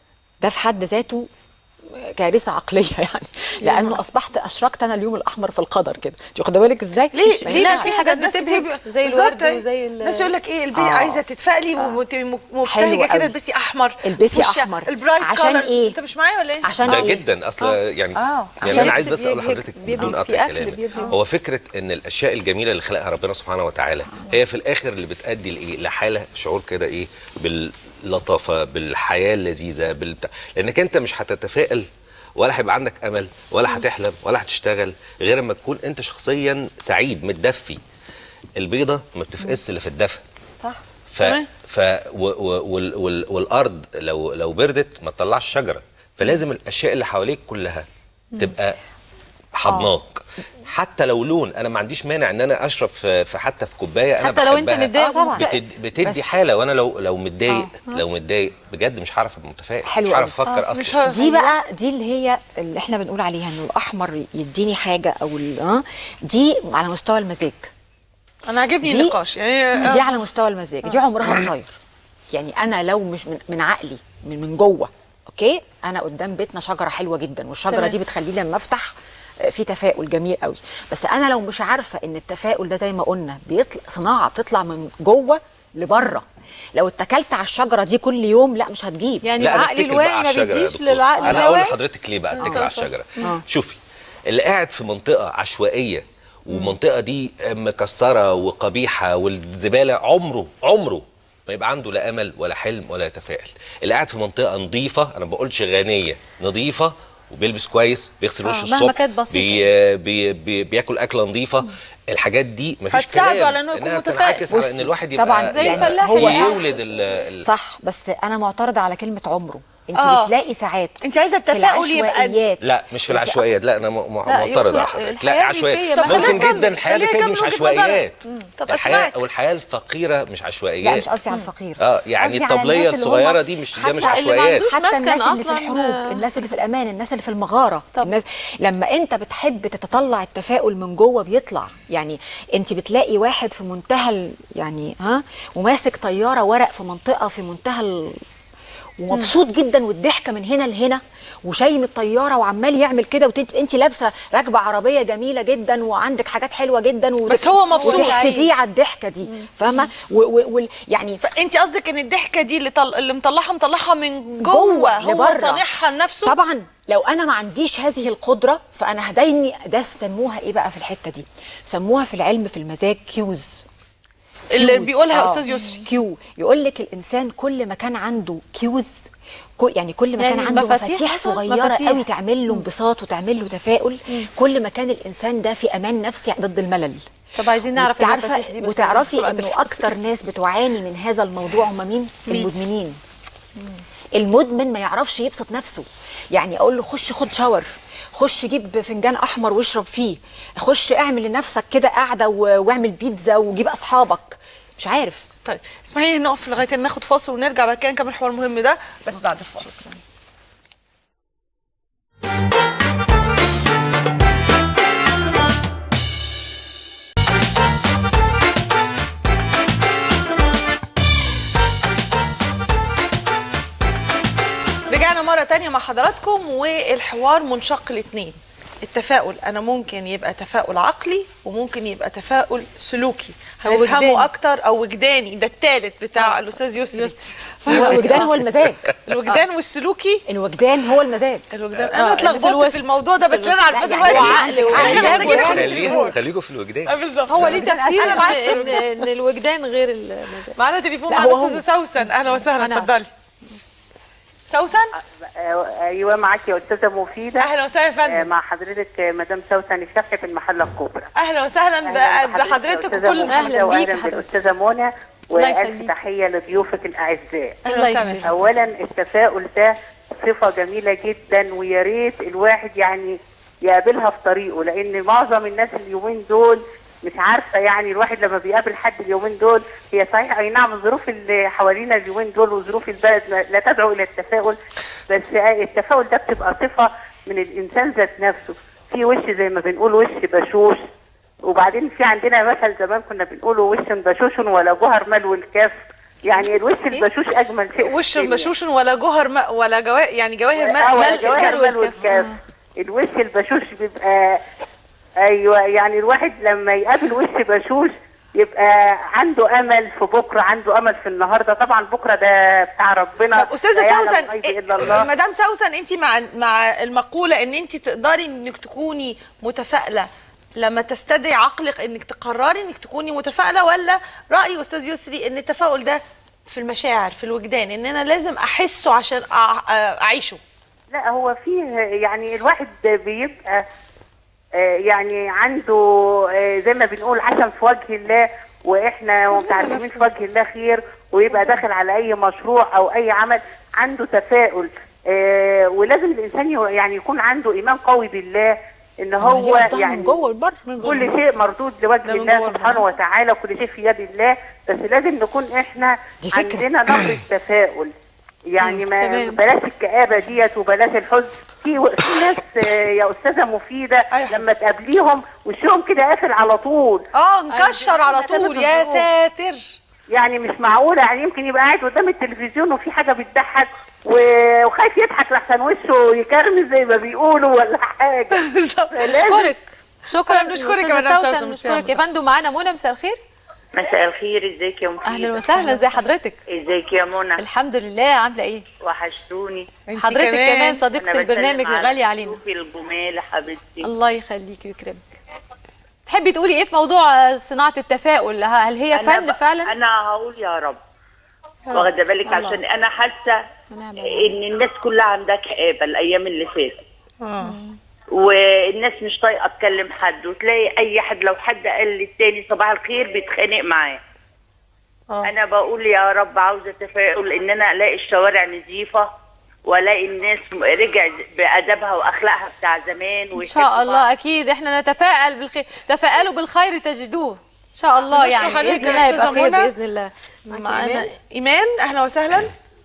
ده في حد ذاته كارثه عقليه يعني لانه اصبحت اشركت انا اليوم الاحمر في القدر كده انت واخده بالك ازاي ليه؟ ما ليه؟ ينفعش. بس في حاجات الناس بتبهج كتير زي بالظبط الورد أهي. وزي ال- الناس يقول لك ايه البي آه. عايزه تتفائلي ومبتهجه حلو كده قوي. البسي احمر البسي وش- أحمر. البرايت عشان كولرز إيه؟ انت مش معايا ولا ايه؟ عشان ده إيه؟ جدا اصل يعني آه. يعني عشان انا عايز لبس بس اقول بيبهج- لحضرتك بيبهج بدون في قطع أكل كلامك بيبهج. هو فكره ان الاشياء الجميله اللي خلقها ربنا سبحانه وتعالى هي في الاخر اللي بتؤدي لايه لحاله شعور كده ايه باللطافه بالحياه اللذيذه بالبتاع لانك انت مش هتتفائل ولا هيبقى عندك امل ولا هتحلم ولا هتشتغل غير اما تكون انت شخصيا سعيد متدفي البيضه ما بتفقس اللي في الدفا صح ف تمام. ف و و وال وال والارض لو لو بردت ما تطلعش شجره فلازم الاشياء اللي حواليك كلها تبقى حضناك حتى لو لون انا ما عنديش مانع ان انا اشرب في, في حتى في كوبايه انا حتى لو انت بحبها. متضايق آه طبعاً. ومكتئب. بتد بتدي بس- حاله وانا لو لو متضايق لو متضايق بجد مش هعرف ابقى متفائل حلو مش هعرف أوي. افكر آه، اصلا مش ه- دي بقى دي اللي هي اللي احنا بنقول عليها انه الاحمر يديني حاجه او ال- اه دي على مستوى المزاج انا عاجبني دي النقاش يعني دي على مستوى المزاج دي عمرها قصير يعني انا لو مش من, من عقلي من من جوه اوكي انا قدام بيتنا شجره حلوه جدا والشجره تمام. دي بتخليني لما افتح آه، في تفاؤل جميل قوي بس انا لو مش عارفه ان التفاؤل ده زي ما قلنا بيطلع صناعه بتطلع من جوه لبره لو اتكلت على الشجره دي كل يوم لا مش هتجيب يعني لا، أنا بعقلي أتكل بقى الواعي على ما الشجرة يا بيديش دكتور. للعقل انا اقول اللاواعي لحضرتك ليه بقى اتكل على اتفضل. الشجره شوفي اللي قاعد في منطقه عشوائيه والمنطقه دي مكسره وقبيحه والزباله عمره عمره ما يبقى عنده لا امل ولا حلم ولا يتفائل اللي قاعد في منطقه نظيفه انا ما بقولش غنيه نظيفه وبيلبس كويس بيغسل آه، وشه مهما الصبح كانت بسيطة. بي بي بي بياكل اكله نظيفه الحاجات دي مفيش هتساعده كلام على إنه يكون إنها متفائل. بتنعكس على ان بصي، الواحد يبقى طبعاً زي يعني الفلاح هو يولد ال ال- صح بس انا معترضه على كلمه عمره انت آه. بتلاقي ساعات أنت عايزة في التفاؤل يبقى- العشوائيات لا مش في العشوائيات لا انا م- م- لا، معترض يقصد على حضرتك الحياة لا عشوائيات الريفية مثلاً. ممكن خلينا جدا نكمل. الحياه خلينا الريفيه دي مش نكمل وجهة عشوائيات طب الحياه أسمعك. او الحياه الفقيره مش عشوائيات لا مش قصدي على الفقير اه يعني قصدي على الطبليه الناس اللي هم الصغيره دي مش ده مش حتى اللي ما عشوائيات عندوش حتى مسكن الناس اللي في أصلاً، الحروب آه. الناس اللي في الامان الناس اللي في المغاره طب. الناس لما انت بتحب تتطلع التفاؤل من جوه بيطلع يعني انت بتلاقي واحد في منتهى ال- يعني ها وماسك طياره ورق في منطقه في منتهى ال... ومبسوط جدا والضحكه من هنا لهنا وشايم الطياره وعمال يعمل كده وانت انت لابسه راكبه عربيه جميله جدا وعندك حاجات حلوه جدا وت- بس هو مبسوط. وتحسديه على الضحكه دي فاهمه و- و- وال- يعني فانت قصدك ان الضحكه دي اللي طل... اللي مطلعها مطلعها من جوه جوه هو لبره. صانعها لنفسه طبعا لو انا ما عنديش هذه القدره فانا هديني ده سموها ايه بقى في الحته دي سموها في العلم في المزاج كيوز اللي كيوز. بيقولها آه. استاذ يسري كيو يقول لك الانسان كل ما كان عنده كيوز كل يعني كل ما يعني كان عنده مفاتيح مفاتيح مثلاً؟ صغيره مفاتيح. قوي تعمل له انبساط وتعمل له تفاؤل كل ما كان الانسان ده في امان نفسي ضد الملل طب عايزين نعرف وتعرفي المفاتيح دي بس وتعرفي نشوف انه الفصل. اكتر ناس بتعاني من هذا الموضوع هم مين المدمنين المدمن ما يعرفش يبسط نفسه يعني اقول له خش خد شاور خش جيب فنجان احمر واشرب فيه خش اعمل لنفسك كده قاعده و- واعمل بيتزا وجيب اصحابك مش عارف طيب اسمعي نقف لغايه ان ناخد فاصل ونرجع بعد كده نكمل الحوار المهم ده بس بعد الفاصل رجعنا مرة تانية مع حضراتكم والحوار منشق لاتنين التفاؤل أنا ممكن يبقى تفاؤل عقلي وممكن يبقى تفاؤل سلوكي أو وجداني. هنفهمه أكتر أو وجداني ده التالت بتاع الأستاذ يسري يسري. هو الوجدان هو المزاج الوجدان والسلوكي الوجدان هو المزاج الوجدان آه، انا اللي في اتلخبطت الوسط. في الموضوع ده بس في انا عارفاه الوسط. لا، دلوقتي يعني وعقل إحنا ومزاج محتاجين وعقل. نسأل خليكوا التليفون. خليكوا في الوجدان آه، بالظبط هو ليه تفسير أنا ان, معاك. إن, إن الوجدان غير المزاج معانا تليفون لا، معانا هو استاذه سوسن اهلا وسهلا أنا. اتفضلي سوسن ايوه معاكي يا استاذه مفيده اهلا وسهلا يا آه، فندم مع حضرتك آه، مدام سوسن الشافعي في المحله الكبرى اهلا وسهلا أهلاً ب- بحضرتك يا أستاذة وكل مفيدة أهلاً بيك واهلا يا حضرتك. بالاستاذه منى الله والف يخليك. تحيه لضيوفك الاعزاء اهلا الله وسهلا يخليك. اولا التفاؤل ده صفه جميله جدا ويا ريت الواحد يعني يقابلها في طريقه لان معظم الناس اليومين دول مش عارفه يعني الواحد لما بيقابل حد اليومين دول هي صحيح اي نعم الظروف اللي حوالينا اليومين دول وظروف البلد لا- لا تدعو الى التفاؤل بس التفاؤل ده بتبقى صفه من الانسان ذات نفسه في وش زي ما بنقول وش بشوش وبعدين في عندنا مثل زمان كنا بنقوله وش بشوش ولا جوهر ملو الكاف يعني الوش البشوش اجمل شيء في وش الدنيا. بشوش ولا جوهر ما ولا جوا يعني جواهر آه، ما ولا ملك جواهر الكلب ملو والكاف. الكاف الوش البشوش بيبقى ايوه يعني الواحد لما يقابل وش بشوش يبقى عنده امل في بكره عنده امل في النهارده طبعا بكره ده بتاع ربنا طب استاذه لا يعلم سوسن الغيب إيه- الا الله مدام سوسن انت مع مع المقوله ان انت تقدري انك تكوني متفائله لما تستدعي عقلك انك تقرري انك تكوني متفائله ولا راي استاذ يسري ان التفاؤل ده في المشاعر في الوجدان ان انا لازم احسه عشان أع- اعيشه لا هو فيه يعني الواحد بيبقى آه، يعني عنده آه، زي ما بنقول عشم في وجه الله واحنا متعلمين في وجه الله خير ويبقى داخل على اي مشروع او اي عمل عنده تفاؤل آه، ولازم الانسان يو- يعني يكون عنده ايمان قوي بالله ان هو يعني من جوه لبره من جوه كل شيء مردود لوجه ده من الله جوه سبحانه وتعالى وكل شيء في يد الله بس لازم نكون احنا دي فكرة. عندنا نبرة تفاؤل يعني ما تمام. بلاش الكآبة ديت وبلاش الحزن في في ناس آه، يا أستاذة مفيدة أيوة. لما تقابليهم وشهم كده قافل على طول اه نكشر على طول يا ساتر يعني مش معقولة يعني يمكن يبقى قاعد قدام التلفزيون وفي حاجة بتضحك و- وخايف يضحك لحسن وشه يكرمز زي ما بيقولوا ولا حاجة فلازم- اشكرك شكرا بنشكرك يا أستاذة مدام سوسن سوسن، بنشكرك يا فندم معانا منى مساء الخير مساء الخير ازيك يا مفيدة اهلا وسهلا ازي حضرتك ازيك يا منى الحمد لله عامله ايه وحشتوني انت حضرتك كمان صديقه أنا البرنامج بسلم على الغاليه علينا ضيوفي الجمال حبيبتي الله يخليكي ويكرمك تحبي تقولي ايه في موضوع صناعه التفاؤل هل هي أنا فن ب- فعلا انا هقول يا رب واخده بالك الله. عشان انا حاسه ونعم ان الناس كلها عندها كآبه الايام اللي فاتت والناس مش طايقه تكلم حد وتلاقي اي حد لو حد قال للتاني صباح الخير بيتخانق معاه انا بقول يا رب عاوزه تفاؤل ان انا الاقي الشوارع نظيفه والاقي الناس رجعت بادبها واخلاقها بتاع زمان ان شاء الله اكيد احنا نتفائل بالخير تفائلوا بالخير تجدوه ان شاء الله بنشكر يعني حضرتك باذن يا الله يبقى أستاذة خير منى. باذن الله معانا ايمان اهلا وسهلا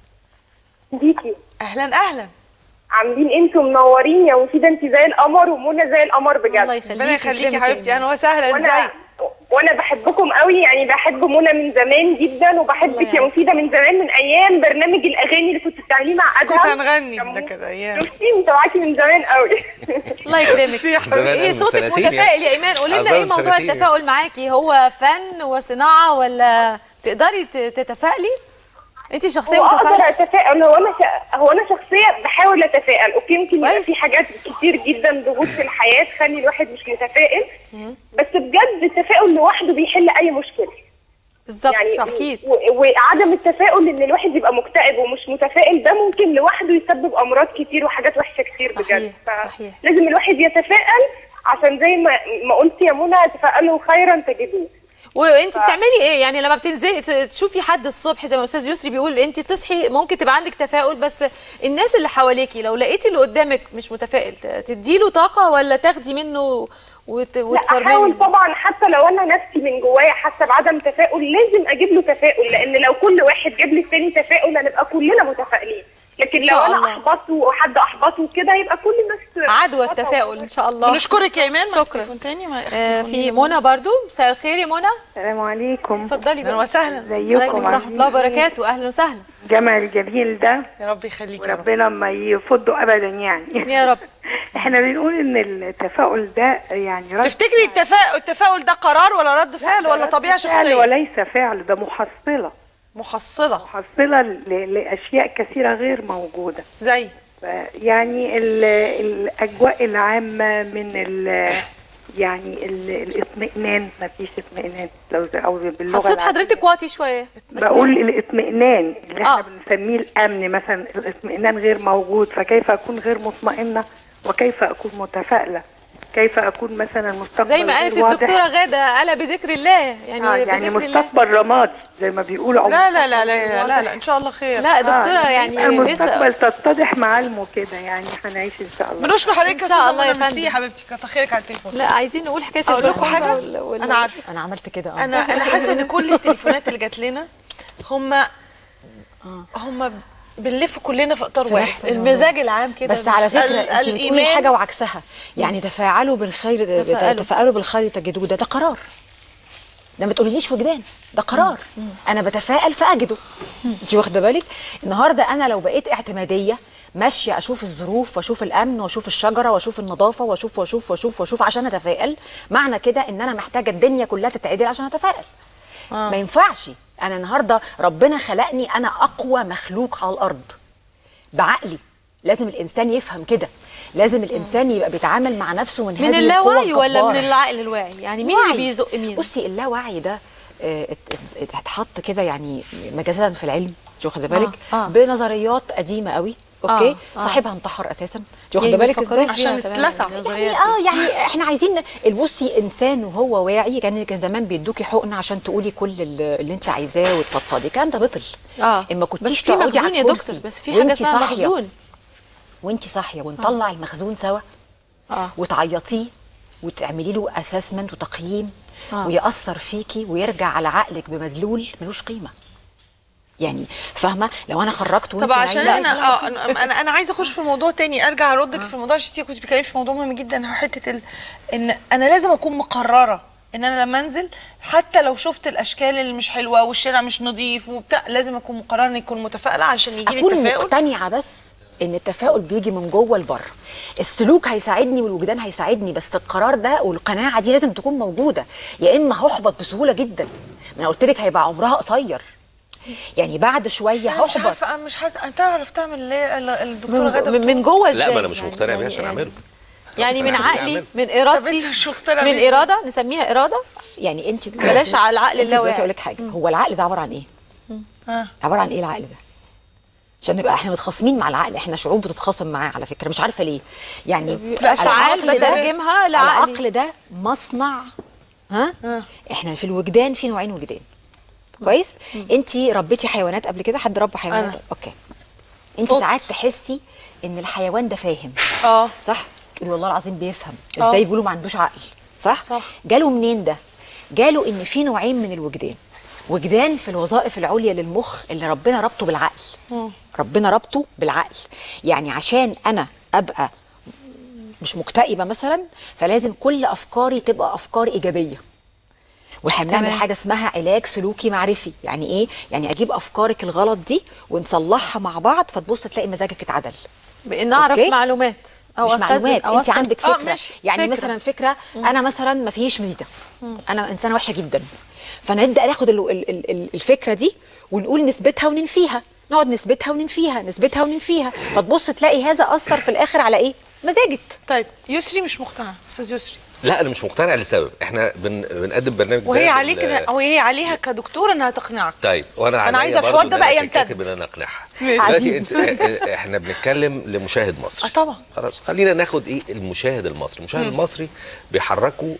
ديكي اهلا اهلا عاملين انتوا منورين يا مفيدة انت زي القمر ومنى زي القمر الله بجد يخليكي ربنا يخليكي ويكرمك حبيبتي يا اهلا وسهلا وانا ازيك وانا بحبكم قوي يعني بحب منى من زمان جدا الله وبحبك يا يعزك. مفيدة من زمان من ايام برنامج الاغاني اللي كنت بتعمليه مع اسكت ادهم هنغني كان ده كده ايام شفتي متابعاكي من زمان قوي الله يكرمك ميرسي يا زمان ايه من صوتك سنتين متفائل يعني. يا ايمان قولي لنا أظن ايه موضوع سنتين. التفاؤل معاكي هو فن وصناعه ولا تقدري ت- تتفائلي انت شخصيه هو اقدر متفائله اتفائل هو انا ش... هو انا شخصيه بحاول اتفائل اوكي يمكن يبقى كويس. في حاجات كتير جدا ضغوط في الحياه تخلي الواحد مش متفائل بس بجد التفاؤل لوحده بيحل اي مشكله بالظبط يعني اكيد و- وعدم التفاؤل ان الواحد يبقى مكتئب ومش متفائل ده ممكن لوحده يسبب امراض كتير وحاجات وحشه كتير صحيح، بجد صحيح. لازم الواحد يتفائل عشان زي ما ما قلت يا منى تفائلوا خيرا تجدوه وانت بتعملي ايه يعني لما بتنزلي ت- تشوفي حد الصبح زي ما استاذ يسري بيقول انت تصحي ممكن تبقى عندك تفاؤل بس الناس اللي حواليكي لو لقيتي اللي قدامك مش متفائل ت- تديله طاقه ولا تاخدي منه وت... لا وتفرملي احاول طبعا حتى لو انا نفسي من جوايا حاسه بعدم تفاؤل لازم اجيب له تفاؤل لان لو كل واحد جاب للتاني تفاؤل هنبقى كلنا متفائلين لكن إن شاء لو انا الله. احبطه وحد احبطه كده يبقى كل الناس عدوى محبطة التفاؤل ان شاء الله بنشكرك يا ايمان معك شكرا. تليفون تاني ما آه في منى برضو مساء الخير يا منى السلام عليكم اتفضلي اهلا بقى وسهلا عليكم ازيكم ورحمه الله وبركاته اهلا وسهلا الجمع الجميل ده يا رب يخليكي يا رب. وربنا ما يفضوا ابدا يعني يا رب احنا بنقول ان التفاؤل ده يعني رد تفتكري التفاؤل التفاؤل ده قرار ولا رد فعل ولا رد طبيعه فعل شخصيه وليس فعل ده محصله محصله محصله ل- لاشياء كثيره غير موجوده زي ف- يعني ال- الاجواء العامه من ال يعني ال- الاطمئنان ما فيش اطمئنان لو او باللغه صوت العربية. حضرتك واطي شويه بس بقول الاطمئنان اللي احنا آه. بنسميه الامن مثلا الاطمئنان غير موجود فكيف اكون غير مطمئنه وكيف اكون متفائله كيف اكون مثلا مستقبل زي ما قالت غير واضح. الدكتوره غاده الا بذكر الله يعني آه يعني بذكر الله مستقبل رمادي زي ما بيقولوا أو لا لا لا لا لا, لا ان شاء الله خير لا دكتوره آه، يعني يبقى لسه المستقبل تتضح معالمه كده يعني هنعيش ان شاء الله بنشكر حضرتك يا إن شاء استاذه الله يا منى ميرسي يا فندم. حبيبتي كتر خيرك على التليفون لا عايزين نقول حكايه اقول لكم البركان حاجه وال- وال- انا عارفه انا عملت كده اه انا انا حاسه ان كل التليفونات اللي جات لنا هم هم بنلف كلنا في اطار واحد نفس المزاج العام كده بس على فكره ال- انت بتقولي الإيمان- حاجه وعكسها يعني تفاعلوا بالخير تفاءلوا. تفاءلوا بالخير تجدوه ده ده قرار ده ما تقوليليش وجدان ده قرار انا بتفائل فاجده انت واخده بالك النهارده انا لو بقيت اعتماديه ماشيه اشوف الظروف واشوف الامن واشوف الشجره واشوف النظافه واشوف واشوف واشوف واشوف عشان اتفائل معنى كده ان انا محتاجه الدنيا كلها تتعدل عشان اتفائل آه. ما ينفعش انا النهارده ربنا خلقني انا اقوى مخلوق على الارض بعقلي لازم الانسان يفهم كده لازم الانسان يبقى بيتعامل مع نفسه من, من هذه اللاوعي القوة ولا من الجبارة. العقل الواعي يعني مين اللي وعي. بيزق مين بصي اللاوعي ده آه، ات- ات- اتحط كده يعني مجازا في العلم انت واخده بالك آه، آه. بنظريات قديمه قوي اوكي آه، آه. صاحبها انتحر اساسا انت واخده يعني بالك ما ازاي فكروش عشان بيها كمان اتلسع. النظريات يعني دي. اه يعني احنا عايزين البصي انسان وهو واعي كان كان زمان بيدوكي حقن عشان تقولي كل اللي اللي انت عايزاه وتفضفضي الكلام ده بطل اه اما بس كنتيش في تقعدي مخزون على يا الكرسي دكتور بس في حاجه وانتي اسمها صاحية. مخزون وانت صاحيه ونطلع المخزون سوا اه وتعيطيه وتعملي له اسسمنت وتقييم آه. ويأثر فيكي ويرجع على عقلك بمدلول ملوش قيمه يعني فاهمه لو انا خرجت وانت طب عشان نايمة، احنا اه انا انا, أنا عايزه اخش في موضوع تاني ارجع اردك في الموضوع عشان انتي كنت بتتكلمي في موضوع مهم جدا هو حته ال... ان انا لازم اكون مقرره ان انا لما انزل حتى لو شفت الاشكال اللي مش حلوه والشارع مش نظيف وبتاع لازم اكون مقرره اني اكون متفائله عشان يجي لي اكون التفاؤل مقتنعه بس ان التفاؤل بيجي من جوه لبره السلوك هيساعدني والوجدان هيساعدني بس القرار ده والقناعه دي لازم تكون موجوده يا اما هحبط بسهوله جدا ما انا قلت لك هيبقى عمرها قصير يعني بعد شويه انا مش هحبط عارفه انا مش حاسه تعرف تعمل اللي هي ال- الدكتوره غاده من, بتقول؟ من جوه ازاي لا ما انا مش يعني- مقتنع بيها يعني- عشان اعمله يعني من مقتنع عقلي بيها من طب ارادتي انت مش مقتنعه من بيها. اراده نسميها اراده يعني انت بلاش على العقل انت اللاواعي. دلوقتي اقول لك حاجه هو العقل ده عباره عن ايه آه. عباره عن ايه العقل ده عشان نبقى احنا متخاصمين مع العقل احنا شعوب بتتخاصم معاه على فكره مش عارفه ليه يعني أفعال العقل ده- بترجمها لعقلي. العقل ده مصنع ها احنا في الوجدان في نوعين وجدان كويس انت ربيتي حيوانات قبل كده حد ربى حيوانات أنا. اوكي انت قط. ساعات تحسي ان الحيوان ده فاهم اه صح تقولي والله العظيم بيفهم آه. ازاي بيقولوا ما عندوش عقل صح صح. جاله منين ده جاله ان في نوعين من الوجدان وجدان في الوظائف العليا للمخ اللي ربنا ربطه بالعقل ربنا ربطه بالعقل يعني عشان انا ابقى مش مكتئبه مثلا فلازم كل افكاري تبقى افكار ايجابيه واحنا بنعمل تمام. حاجه اسمها علاج سلوكي معرفي يعني ايه يعني اجيب افكارك الغلط دي ونصلحها مع بعض فتبص تلاقي مزاجك اتعدل بان اعرف أوكي؟ معلومات او مش أخزن- معلومات أو انت أصل- عندك آه، فكره ماشي. يعني فكرة. مثلا فكره انا مثلا ما فيش ميزه انا انسانه وحشه جدا فنبدا ناخد ال- ال- ال- ال- الفكره دي ونقول نثبتها وننفيها نقعد نثبتها وننفيها نثبتها وننفيها فتبص تلاقي هذا اثر في الاخر على ايه مزاجك طيب يسري مش مقتنع استاذ يسري لا انا مش مقتنع لسبب احنا بن... بنقدم برنامج وهي ده عليك بال- إنها- وهي عليها كدكتوره انها تقنعك طيب وانا أنا عليا عايزة برضو الحوار إن ده أنا بقى كان يمتد. كاتب ان انا اقنعها ماشي. دلوقتي انت اه- احنا بنتكلم لمشاهد مصري اه طبعا خلاص خلينا ناخد ايه المشاهد المصري المشاهد المصري بيحركوا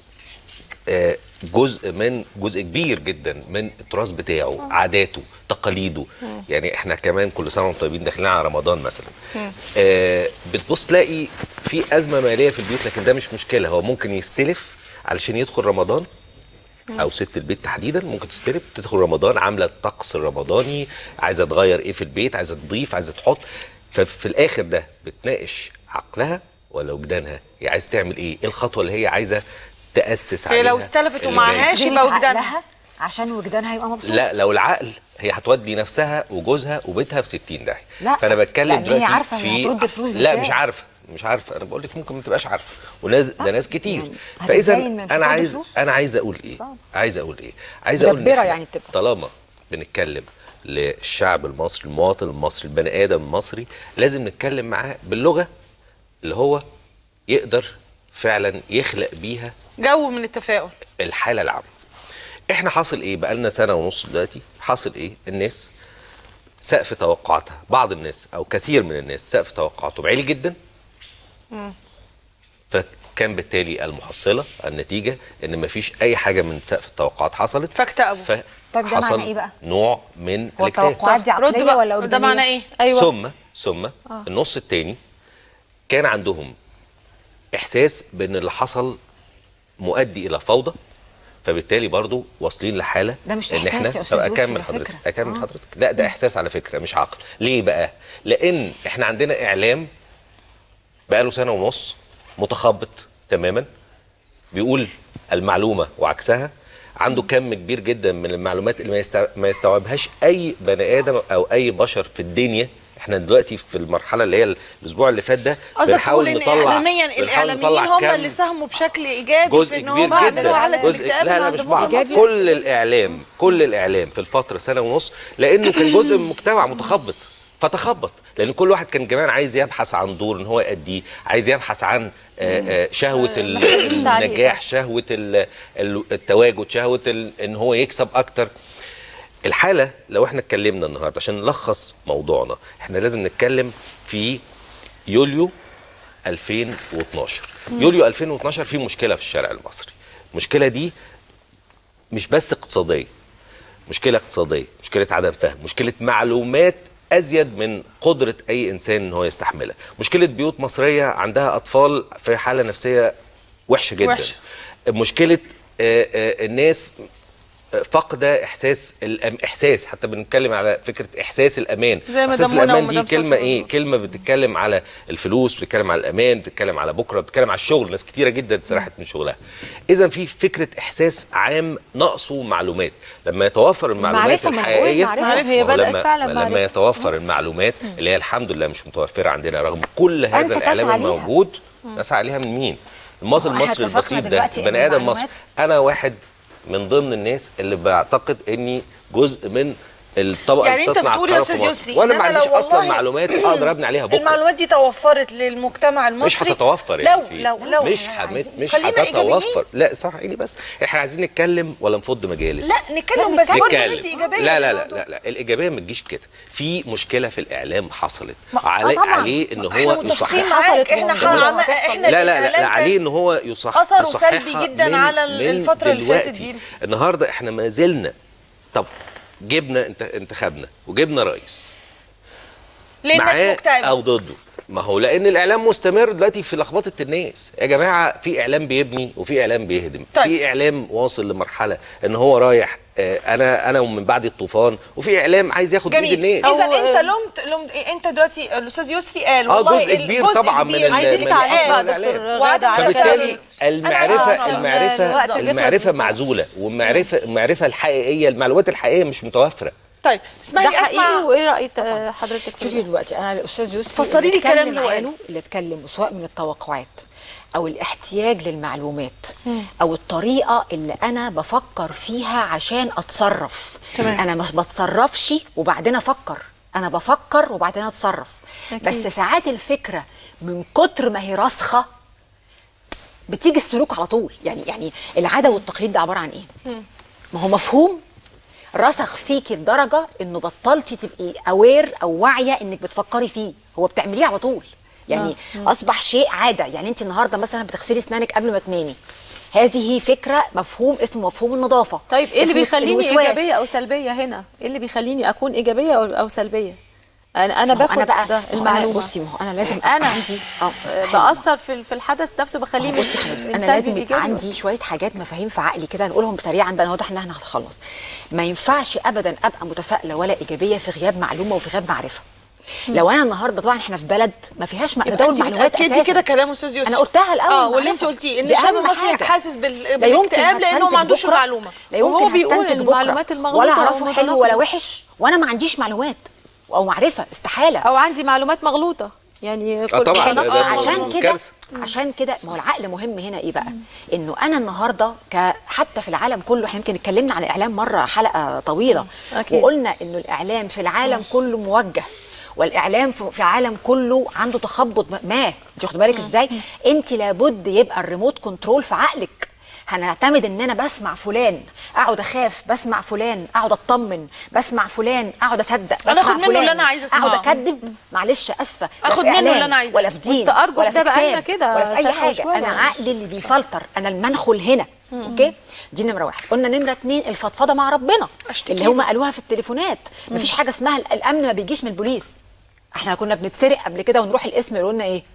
آه، جزء من جزء كبير جدا من التراث بتاعه عاداته تقاليده يعني احنا كمان كل سنه وانتم طيبين داخلين على رمضان مثلا آه بتبص تلاقي في ازمه ماليه في البيوت لكن ده مش مشكله هو ممكن يستلف علشان يدخل رمضان او ست البيت تحديدا ممكن تستلف تدخل رمضان عامله الطقس الرمضاني عايزه تغير ايه في البيت عايزه تضيف عايزه تحط ففي الاخر ده بتناقش عقلها ولا وجدانها هي عايزه تعمل ايه ايه الخطوه اللي هي عايزه تاسس هي عليها لو استلفت اللي ومعهاش جاي. يبقى وجدانها عقلها عشان وجدانها يبقى مبسوط لا لو العقل هي هتودي نفسها وجوزها وبيتها في 60 داهيه لا، فانا بتكلم لأن هي دلوقتي عارفة في إنها هترد الفلوس لا إزاي. مش عارفه مش عارفه انا بقول لك ممكن ما تبقاش عارفه وناس ده ناس كتير يعني فاذا هتتبين من انا فقد عايز الفلوس؟ انا عايز اقول ايه عايز اقول ايه عايز اقول إن مدبرة إحنا يعني بتبقى. طالما بنتكلم للشعب المصري المواطن المصري البني ادم المصري لازم نتكلم معاه باللغه اللي هو يقدر فعلا يخلق بيها جو من التفاؤل الحاله العامه احنا حاصل ايه بقالنا سنه ونص دلوقتي حاصل ايه الناس سقف توقعاتها بعض الناس او كثير من الناس سقف توقعاتهم عالي جدا فكان بالتالي المحصله النتيجه ان مفيش اي حاجه من سقف التوقعات حصلت فاكتئبوا. طب ده فحصل معناه إيه بقى؟ نوع من هو الاكتئاب التوقعات دي رد عقليه بقى ولا ده وجدانيه معناه ايه ايوه ثم ثم النص الثاني كان عندهم احساس بان اللي حصل مؤدي الى فوضى فبالتالي برضو واصلين لحاله ده مش ان إحساس احنا يا أستاذ طب يوسف اكمل على حضرتك فكرة. اكمل آه. حضرتك لا ده احساس على فكره مش عقل ليه بقى لان احنا عندنا اعلام بقاله سنه ونص متخبط تماما بيقول المعلومه وعكسها عنده كم كبير جدا من المعلومات اللي ما يستع- ما يستوعبهاش اي بني ادم او اي بشر في الدنيا احنا دلوقتي في المرحله اللي هي الاسبوع اللي فات ده قصدك تقول ان اعلاميا بنحاول الاعلاميين نطلع هم كم اللي ساهموا بشكل ايجابي في جزء ان كبير هم يعملوا جدا حاله جزء الاكتئاب لا اللي لا عند مش المواطن بعض المصري. كل الاعلام كل الاعلام في الفتره سنه ونص لانه كان جزء من المجتمع متخبط فتخبط لان كل واحد كان كمان عايز يبحث عن دور ان هو يأديه عايز يبحث عن آه، آه، شهوه ال- محتاج التعليق. النجاح شهوه ال- ال- التواجد شهوه ال- ان هو يكسب اكتر الحاله لو احنا اتكلمنا النهارده عشان نلخص موضوعنا احنا لازم نتكلم في يوليو 2012 يوليو 2012 في مشكله في الشارع المصري المشكله دي مش بس اقتصاديه مشكله اقتصاديه مشكله عدم فهم مشكله معلومات ازيد من قدره اي انسان ان هو يستحملها مشكله بيوت مصريه عندها اطفال في حاله نفسيه وحشه جدا وحشة. مشكله آه، آه، الناس فاقده احساس الأم... احساس حتى بنتكلم على فكره احساس الامان زي احساس مدام منى الامان دي ومدام كلمه سوسن. ايه كلمه بتتكلم على الفلوس بتتكلم على الامان بتتكلم على بكره بتتكلم على الشغل ناس كتيره جدا اتسرحت من شغلها اذا في فكره احساس عام ناقصه معلومات لما يتوفر المعلومات معرفة، ما أنا بقول الحقيقيه معرفة. هي ما هو بدأت لما فعلا لما معرفة. يتوفر المعلومات اللي هي الحمد لله مش متوفره عندنا رغم كل هذا تسعى الاعلام ليها. الموجود نسعى عليها من مين المواطن ما هو إحنا المصري اتفقنا البسيط ده دلوقتي إن بني ادم مصري المعلومات- انا واحد من ضمن الناس اللي بعتقد اني جزء من الطبقه يعني اللي انت بتصنع بتقول يا القرار في استاذ مصر. يسري وانا إن ما أنا عنديش لو اصلا والله معلومات اقدر ابني عليها بكره المعلومات دي توفرت للمجتمع المصري مش هتتوفر لو يعني لو لو مش حمت مش خلينا هتتوفر إيجابيين. لا صح لي بس احنا عايزين نتكلم ولا نفض مجالس لا نتكلم بس برضه نتكلم انت ايجابيه لا لا في لا الموضوع. لا, لا. الايجابيه ما تجيش كده في مشكله في الاعلام حصلت ما- آه عليه طبعاً. عليه ان احنا هو متفقين يصحح معاك احنا حصلت حرام وهتحصل. احنا لا لا لا, الإعلام لا كان عليه ان هو يصح أثره يصححها سلبي جداً من- على من الفترة اللي فاتت دلوقتي. دي. النهارده احنا ما زلنا طب جبنا انت انتخبنا وجبنا رئيس ليه الناس معاه مكتئبه او ضده ما هو لان الاعلام مستمر دلوقتي في لخبطه الناس يا جماعه في اعلام بيبني وفي اعلام بيهدم طيب. في اعلام واصل لمرحله ان هو رايح آه، انا انا ومن بعد الطوفان وفي اعلام عايز ياخد بايد جميل الناس اذا أو- انت لمت لمت انت دلوقتي الاستاذ يسري قال اه والله جزء كبير الجزء طبعا من كبير ال- عايزين من تعليق بقى الإعلام. دكتور وعدم غادة على التفاعل. كلام فبالتالي أنا عايزة المعرفه أسمع. المعرفه الوقت بيخلص المعرفه بسرعة. معزوله والمعرفه المعرفه الحقيقيه المعلومات الحقيقيه مش متوفره طيب اسمعي ده لي اسمع حقيقي وايه راي آه، حضرتك في شوفي ده؟ دلوقتي انا الاستاذ يوسف فسري لي الكلام اللي هو قاله. اللي اتكلم سواء من التوقعات او الاحتياج للمعلومات او الطريقه اللي انا بفكر فيها عشان اتصرف تمام. انا مش بتصرفش وبعدين افكر انا بفكر وبعدين اتصرف أكيد. بس ساعات الفكره من كتر ما هي راسخه بتيجي السلوك على طول يعني يعني العاده والتقليد ده عباره عن ايه ما هو مفهوم رسخ فيكي لدرجه انه بطلتي تبقي اوير او واعيه انك بتفكري فيه هو بتعمليه على طول يعني اصبح شيء عاده يعني انت النهارده مثلا بتغسلي اسنانك قبل ما تنامي هذه فكره مفهوم اسمه مفهوم النظافه طيب ايه اللي اسمه بيخليني الوسواس. ايجابيه او سلبيه هنا ايه اللي بيخليني اكون ايجابيه او او سلبيه انا انا ما هو باخد انا بقى ده ما هو أنا- المعلومه بصي ما هو انا لازم أبقى انا عندي اه آه، حلو. باثر في في الحدث نفسه بخليه من, بصي يا حبيبتي من انا سلبي لازم يبقى لإيجابي. عندي شويه حاجات مفاهيم في عقلي كده نقولهم سريعا بقى واضح ان احنا هنخلص ما ينفعش ابدا ابقى متفائله ولا ايجابيه في غياب معلومه وفي غياب معرفه لو انا النهارده طبعا احنا في بلد ما فيهاش يبقى تداول انت معلومات بتاكدي اساسا كده كلام استاذ يوسف انا قلتها الاول اه واللي انت معرفة. قلتيه ان دي الشعب أهم المصري حاجة. حاسس بال- لا يمكن بالاكتئاب لانه هستنتج ما عندوش بكرة. المعلومه لا يمكن وهو بيقول هستنتج إن بكرة المعلومات المغلوطة ولا أو اعرفه حلو متناقضة. ولا وحش وانا ما عنديش معلومات او معرفه استحاله او عندي معلومات مغلوطه يعني كل طبعاً، تناقض. ده- ده- عشان كده كارثة. عشان كده ما هو العقل مهم هنا ايه بقى انه انا النهارده ك حتى في العالم كله احنا يمكن اتكلمنا عن الاعلام مره حلقه طويله أكيد. وقلنا انه الاعلام في العالم كله موجه والاعلام في في العالم كله عنده تخبط ما انت واخد بالك ازاي انت لابد يبقى الريموت كنترول في عقلك هنعتمد ان انا بسمع فلان اقعد اخاف بسمع فلان اقعد اطمن بسمع فلان اقعد اصدق أنا بسمع آخد منه اللي فلان، أنا عايزة أسمعه. اقعد اكذب معلش اسفه لا آخد في منه اللي إعلام أنا عايزاه. ولا في دين والتأرجح ولا في ده بقالنا كتاب كده ولا في اي سنة حاجه وشوية. انا عقلي اللي بيفلتر انا المنخل هنا اوكي دي نمره واحد قلنا نمره اتنين الفضفضه مع ربنا أشتكي اللي هم له. قالوها في التليفونات مفيش حاجه اسمها ال- الامن ما بيجيش من البوليس احنا كنا بنتسرق قبل كده ونروح القسم يقولوا لنا ايه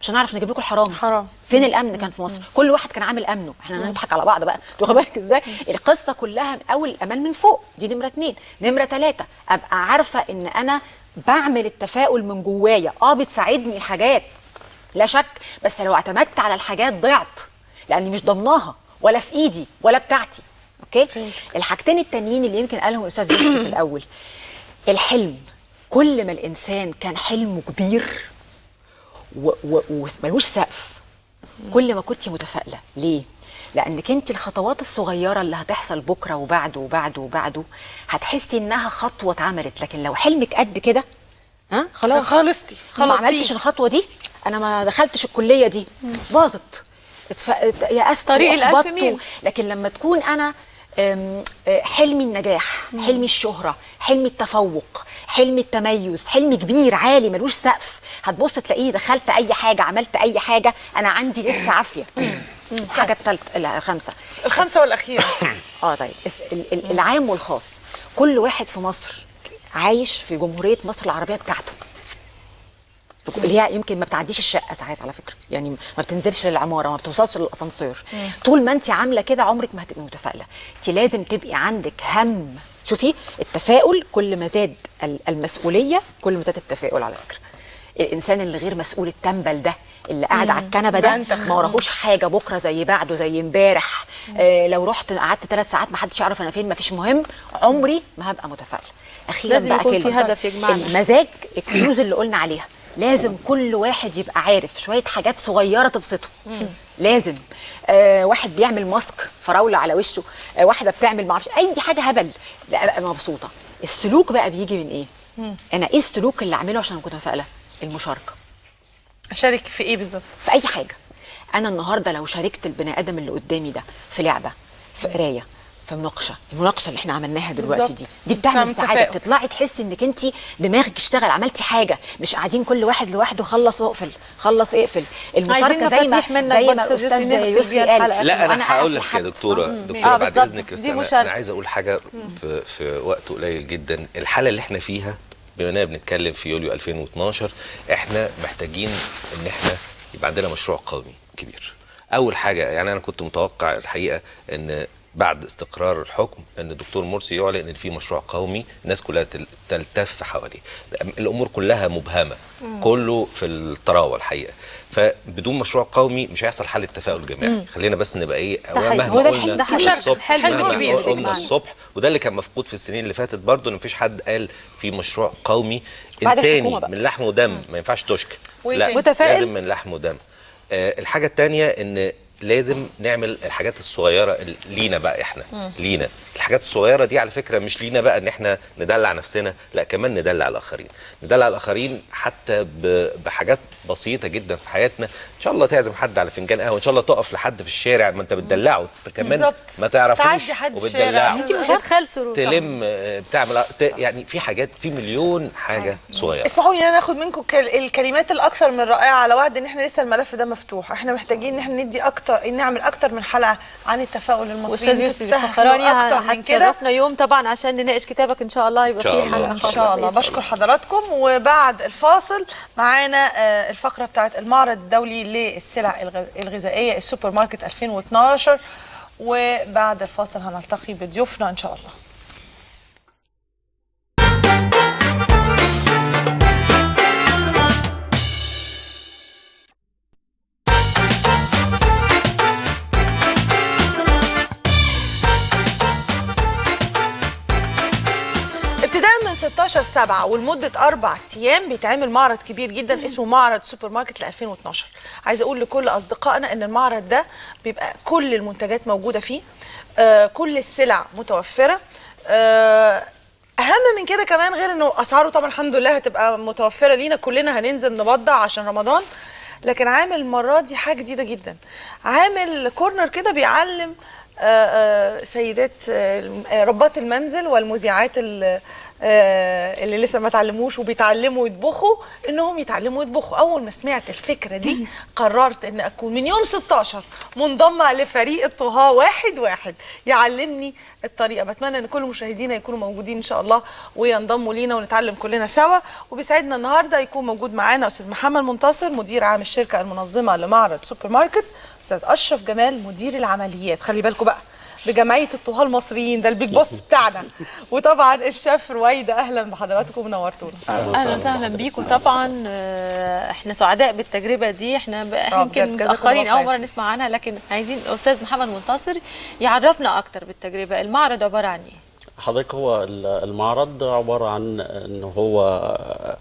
مش هنعرف نجيب لكم الحرام حرام. فين الامن كان في مصر كل واحد كان عامل امنه احنا هنضحك على بعض بقى انتوا واخد بالك ازاي القصه كلها اول الامان من فوق دي نمره اتنين نمره ثلاثه ابقى عارفه ان انا بعمل التفاؤل من جوايا اه بتساعدني الحاجات لا شك بس لو اعتمدت على الحاجات ضعت لاني مش ضمناها ولا في ايدي ولا بتاعتي اوكي الحاجتين التانيين اللي يمكن قالهم الاستاذ يوسف في الاول الحلم كل ما الانسان كان حلمه كبير و- و- وملوش سقف كل ما كنت متفائله ليه لانك انت الخطوات الصغيره اللي هتحصل بكره وبعده وبعده وبعده هتحسي انها خطوه اتعملت لكن لو حلمك قد كده ها خلاص خلصتي ما خلصتي عملتش الخطوه دي انا ما دخلتش الكليه دي باظت اتف... ات- يأست طريق الألف وأحبطت. ميل. لكن لما تكون انا أم، آه، حلمي النجاح حلمي الشهرة حلمي التفوق حلمي التميز حلم كبير عالي ملوش سقف هتبص تلاقيه دخلت اي حاجة عملت اي حاجة انا عندي لسه عافية الحاجة الثالثة الخامسة الخمسه والاخيره اه طيب الس- ال- ال- العام والخاص كل واحد في مصر عايش في جمهورية مصر العربية بتاعته اللي هي يمكن ما بتعديش الشقه ساعات على فكره يعني ما بتنزلش للعماره ما بتوصلش للاسانسير طول ما انت عامله كده عمرك ما هتبقي متفائله انت لازم تبقي عندك هم شوفي التفاؤل كل ما زاد ال- المسؤوليه كل ما زاد التفاؤل على فكره الانسان اللي غير مسؤول التنبل ده اللي قاعد على الكنبه ده بنتخ. ما وراهوش حاجه بكره زي بعده زي امبارح آه لو رحت قعدت ثلاث ساعات ما حدش يعرف انا فين ما فيش مهم عمري ما هبقى متفائله اخيرا لازم بقى يكون في كلمة. هدف يجمعنا. المزاج الكيوز اللي قلنا عليها لازم كل واحد يبقى عارف شويه حاجات صغيره تبسطه لازم آه واحد بيعمل ماسك فراوله على وشه آه واحده بتعمل معرفش اي حاجه هبل لا ابقى مبسوطه السلوك بقى بيجي من ايه انا ايه السلوك اللي اعمله عشان اكون متفائله المشاركه اشارك في ايه بالظبط في اي حاجه انا النهارده لو شاركت البني ادم اللي قدامي ده في لعبه في قرايه في مناقشه المناقشه اللي احنا عملناها دلوقتي دي بالظبط. دي بتعمل بتعمل سعاده تفاؤل. بتطلعي تحسي انك انت دماغك اشتغل عملتي حاجه مش قاعدين كل واحد لوحده خلص واقفل خلص اقفل المشاركه عايزين زي ما مفاتيح منك زي برضه ما أستاذ الاستاذ يوسف نقفل يوسف بيها قال الحلقة. لا وأنا انا هقول قاعد لك في يا حد. دكتوره مم. دكتوره آه، بعد بالظبط. اذنك بس دي أنا, مشاركة. انا عايز اقول حاجه في في وقت قليل جدا الحاله اللي احنا فيها بما اننا بنتكلم في يوليو 2012 احنا محتاجين ان احنا يبقى عندنا مشروع قومي كبير اول حاجه يعني انا كنت متوقع الحقيقه ان بعد استقرار الحكم ان الدكتور مرسي يعلن ان في مشروع قومي الناس كلها تل- تلتف حواليه الامور كلها مبهمه كله في الطراوه الحقيقه فبدون مشروع قومي مش هيحصل حل التفاؤل الجماعي خلينا بس نبقى ايه حقيقي. مهما هو ده قلنا الحل- ده حل. الصبح حلم مهما كبير قلنا بيجمعنا. الصبح وده اللي كان مفقود في السنين اللي فاتت برضه ان مفيش حد قال في مشروع قومي بعد انساني الحكومة بقى. من لحم ودم ما ينفعش تشكى وإيه لا تاني؟ متفائل؟ لازم من لحم ودم آه الحاجه الثانيه ان لازم نعمل الحاجات الصغيره ال- لينا بقى احنا لينا الحاجات الصغيره دي على فكره مش لينا بقى ان احنا ندلع نفسنا لا كمان ندلع الاخرين ندلع الاخرين حتى ب- بحاجات بسيطه جدا في حياتنا ان شاء الله تعزم حد على فنجان قهوه ان شاء الله تقف لحد في الشارع ما انت بتدلعه انت كمان بالظبط. ما تعرفوش تعدي حد الشارع. وبتدلعه انت مش هتخيل سرور تلم آه، بتعمل ت- يعني في حاجات في مليون حاجه صغيره اسمحوا لي ان انا اخد منكم كل- الكلمات الاكثر من رائعه على وعد ان احنا لسه الملف ده مفتوح احنا محتاجين ان احنا ندي اكتر نعمل اكتر من حلقه عن التفاؤل المصري واستاذ انتوا يوسف تستاهلوا الفخراني اكتر من كده هتشرفنا يوم طبعا عشان نناقش كتابك ان شاء الله يبقى إن شاء فيه الله. حلقه إن ان خاصة شاء الله بإذن بشكر حضراتكم وبعد الفاصل معانا آه، الفقره بتاعت المعرض الدولي للسلع الغ- الغذائيه السوبر ماركت 2012 وبعد الفاصل هنلتقي بضيوفنا ان شاء الله ابتداء من 16 7 ولمده اربع ايام بيتعمل معرض كبير جدا اسمه معرض سوبر ماركت ل 2012 عايزه اقول لكل اصدقائنا ان المعرض ده بيبقى كل المنتجات موجوده فيه آه كل السلع متوفره آه اهم من كده كمان غير انه اسعاره طبعا الحمد لله هتبقى متوفره لينا كلنا هننزل نبضع عشان رمضان لكن عامل المره دي حاجه جديده جدا عامل كورنر كده بيعلم آه، آه، سيدات آه، ربات المنزل والمذيعات ال- آه، اللي لسه ما اتعلموش وبيتعلموا يطبخوا انهم يتعلموا يطبخوا اول ما سمعت الفكره دي قررت ان اكون من يوم 16 منضمه لفريق الطهاه واحد واحد يعلمني الطريقه بتمنى ان كل مشاهدينا يكونوا موجودين ان شاء الله وينضموا لينا ونتعلم كلنا سوا وبيسعدنا النهارده يكون موجود معانا استاذ محمد منتصر مدير عام الشركه المنظمه لمعرض سوبر ماركت استاذ اشرف جمال مدير العمليات خلي بالكم بقى بجمعيه الطهاه المصريين ده البيج بوس بتاعنا وطبعا الشيف رويده اهلا بحضراتكم ونورتونا اهلا وسهلا بيكم طبعا آه، احنا سعداء بالتجربه دي احنا ب- احنا آه، يمكن بجد، جزاكم متاخرين الله اول خير. مره نسمع عنها لكن عايزين الاستاذ محمد منتصر يعرفنا اكتر بالتجربه المعرض عباره عن ايه حضرتك هو ال- المعرض عبارة عن أنه هو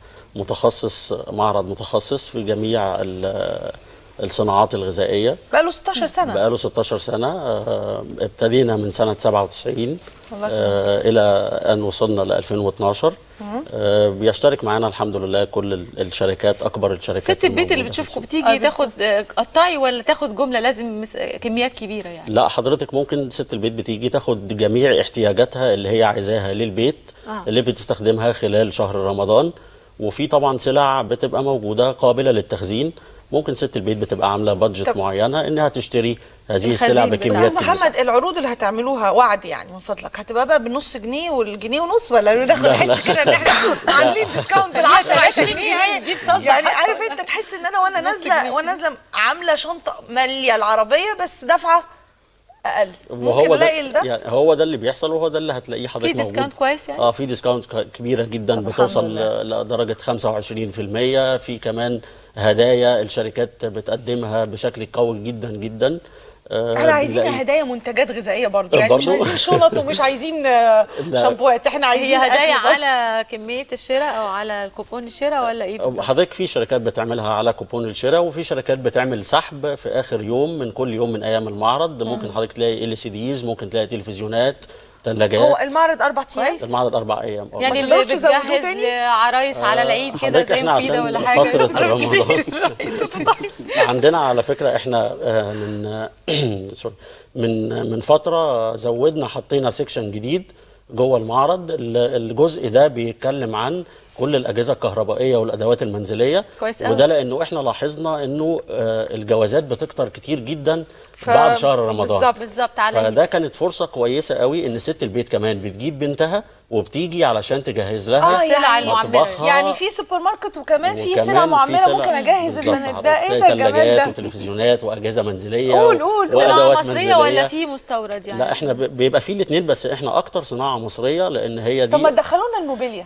متخصص معرض متخصص في جميع ال- الصناعات الغذائية بقاله 16 سنه بقاله 16 سنة آه، ابتدينا من سنة 97 الله آه، إلى أن وصلنا ل 2012 آه، بيشترك معنا الحمد لله كل ال- الشركات أكبر الشركات ست البيت اللي الموجودة في بتشوفكم السوق. بتيجي تاخد آه، قطعي ولا تاخد جمله لازم مس- كميات كبيره يعني لا حضرتك ممكن ست البيت بتيجي تاخد جميع احتياجاتها اللي هي عايزاها للبيت آه. اللي بتستخدمها خلال شهر رمضان وفي طبعا سلع بتبقى موجودة قابلة للتخزين ممكن ست البيت بتبقى عاملة بادجت طب- معينة انها تشتري هذه الخزين السلع بتاعها. بكميات استاذ كبيرة محمد العروض اللي هتعملوها وعد يعني من فضلك هتبقى بقى بنص جنيه والجنيه ونص ولا ناخد نحس كده ان احنا عاملين ديسكاونت بال 10 20 جنيه نجيب صلصة يعني حتى. عارف انت تحس ان انا وانا نازله وانا نازله عامله شنطه ماليه العربيه بس دافعه اقل ممكن وهو الاقي ده ده يعني هو ده اللي بيحصل وهو ده اللي هتلاقيه حضرتك في موجود ديسكاونت كويس يعني؟ اه في ديسكاونت ك- كبيره جدا طب بتوصل الحمد لله. ل- لدرجه 25% في كمان هدايا الشركات بتقدمها بشكل قوي جدا جدا آه، احنا عايزين بنلاقي- هدايا منتجات غذائيه برضه يعني مش برضو؟ عايزين شنط ومش عايزين آه، لا. شامبوهات احنا عايزين هي هدايا أكل برضه. على كميه الشراء او على كوبون الشراء ولا ايه بالظبط؟ حضرتك في شركات بتعملها على كوبون الشراء وفي شركات بتعمل سحب في اخر يوم من كل يوم من ايام المعرض ممكن حضرتك تلاقي ال سي ديز ممكن تلاقي تلفزيونات هو ثلاجات المعرض اربع ايام كويس. المعرض اربع ايام آه. يعني ما اللي تقدروش تزودوه بتجهز تاني؟ لعرايس على العيد كده حضرتك زي احنا مفيده عشان ولا حاجه فترة رمضان عندنا على فكرة احنا آه، من سوري، من من فترة زودنا حطينا سيكشن جديد جوه المعرض ال- الجزء ده بيتكلم عن كل الأجهزة الكهربائية والأدوات المنزلية كويس أوي. وده لأنه احنا لاحظنا إنه آه، الجوازات بتكتر كتير جدا ف- بعد شهر رمضان بالظبط. بالظبط على فده العيد. كانت فرصة كويسة قوي إن ست البيت كمان بتجيب بنتها وبتيجي علشان تجهز لها آه، السلع يعني- المعمره مطبخها. يعني في سوبر ماركت وكمان في وكمان سلع معمره سلع- ممكن اجهز بالظبط البنات حضرتك. ده ايه ده تلاقي الجمال تلاجات ده وتلفزيونات واجهزه منزليه قول- قول. صناعه وادوات مصريه منزليه ولا في مستورد يعني؟ لا احنا ب- بيبقى في الاثنين بس احنا اكتر صناعه مصريه لان هي دي طب ما تدخلونا الموبيليا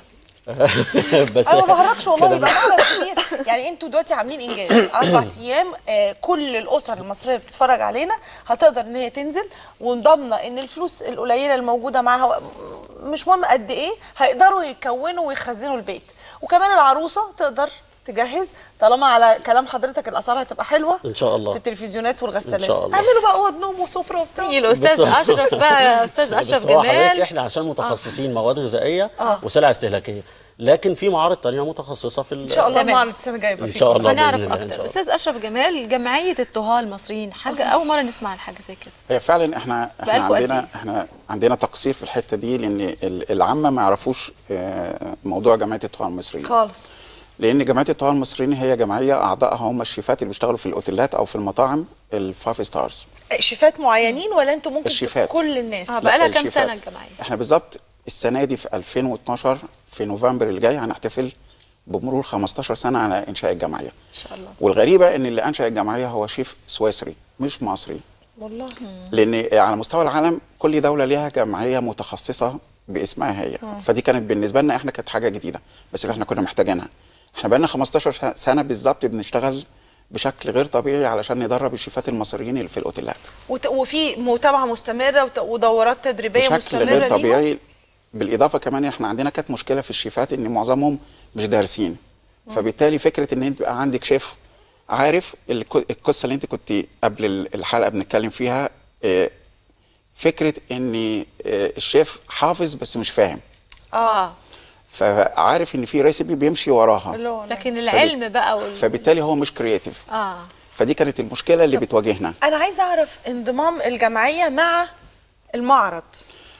بس انا ما بهرجش والله كده يبقى معرض كبير يعني انتوا دلوقتي عاملين انجاز اربع ايام آه كل الاسر المصريه اللي بتتفرج علينا هتقدر ان هي تنزل وانضمنا ان الفلوس القليله الموجوده معاها مش مهم قد ايه هيقدروا يكونوا ويخزنوا البيت وكمان العروسه تقدر تجهز طالما على كلام حضرتك الاسعار هتبقى حلوه ان شاء الله في التلفزيونات والغسالات إن شاء الله. اعملوا بقى اوض نوم وسفره وبتاع نيجي الاستاذ بس- اشرف بقى يا استاذ اشرف بس هو حضرتك جمال احنا عشان متخصصين مواد غذائيه آه. وسلع استهلاكيه لكن في معارض تانية متخصصه في ان شاء الله تمام. المعرض السنه الجايه يبقى ان فيه شاء الله هنعرف باذن الله ان شاء اكتر الله استاذ اشرف جمال جمعيه الطهاه المصريين حاجه اول مره نسمع عن حاجه زي كده هي فعلا احنا احنا بقالكوا قد عندنا إيه؟ احنا عندنا تقصير في الحته دي لان ال- العامه ما يعرفوش آه، موضوع جمعيه الطهاه المصريين خالص لان جمعيه الطهاه المصريين هي جمعيه اعضائها هم الشيفات اللي بيشتغلوا في الاوتيلات او في المطاعم الفايف ستارز شيفات معينين ولا انتوا ممكن الشيفات. تبقوا كل الناس اه لا، بقى لها كام الشيفات. سنه الجمعيه احنا بالظبط السنه دي في 2012 في نوفمبر الجاي هنحتفل بمرور 15 سنه على انشاء الجمعيه ان شاء الله والغريبه ان اللي انشا الجمعيه هو شيف سويسري مش مصري والله لان على مستوى العالم كل دوله ليها جمعيه متخصصه باسمها هي فدي كانت بالنسبه لنا احنا كانت حاجه جديده بس اللي احنا كنا محتاجينها احنا بقالنا 15 سنه بالظبط بنشتغل بشكل غير طبيعي علشان ندرب الشيفات المصريين اللي في الاوتيلات وت- وفي متابعه مستمره وت- ودورات تدريبيه بشكل مستمره غير ليهم؟ طبيعي بالاضافه كمان احنا عندنا كانت مشكله في الشيفات ان معظمهم مش دارسين فبالتالي فكره ان انت يبقى عندك شيف عارف الك- القصه اللي انت كنت قبل ال- الحلقه بنتكلم فيها آه، فكره ان آه، الشيف حافظ بس مش فاهم اه فعارف ان في ريسيبي بيمشي وراها اللي هو لكن العلم بقى وال... فبالتالي هو مش كرياتيف اه فدي كانت المشكله اللي بتواجهنا انا عايزه اعرف انضمام الجمعيه مع المعرض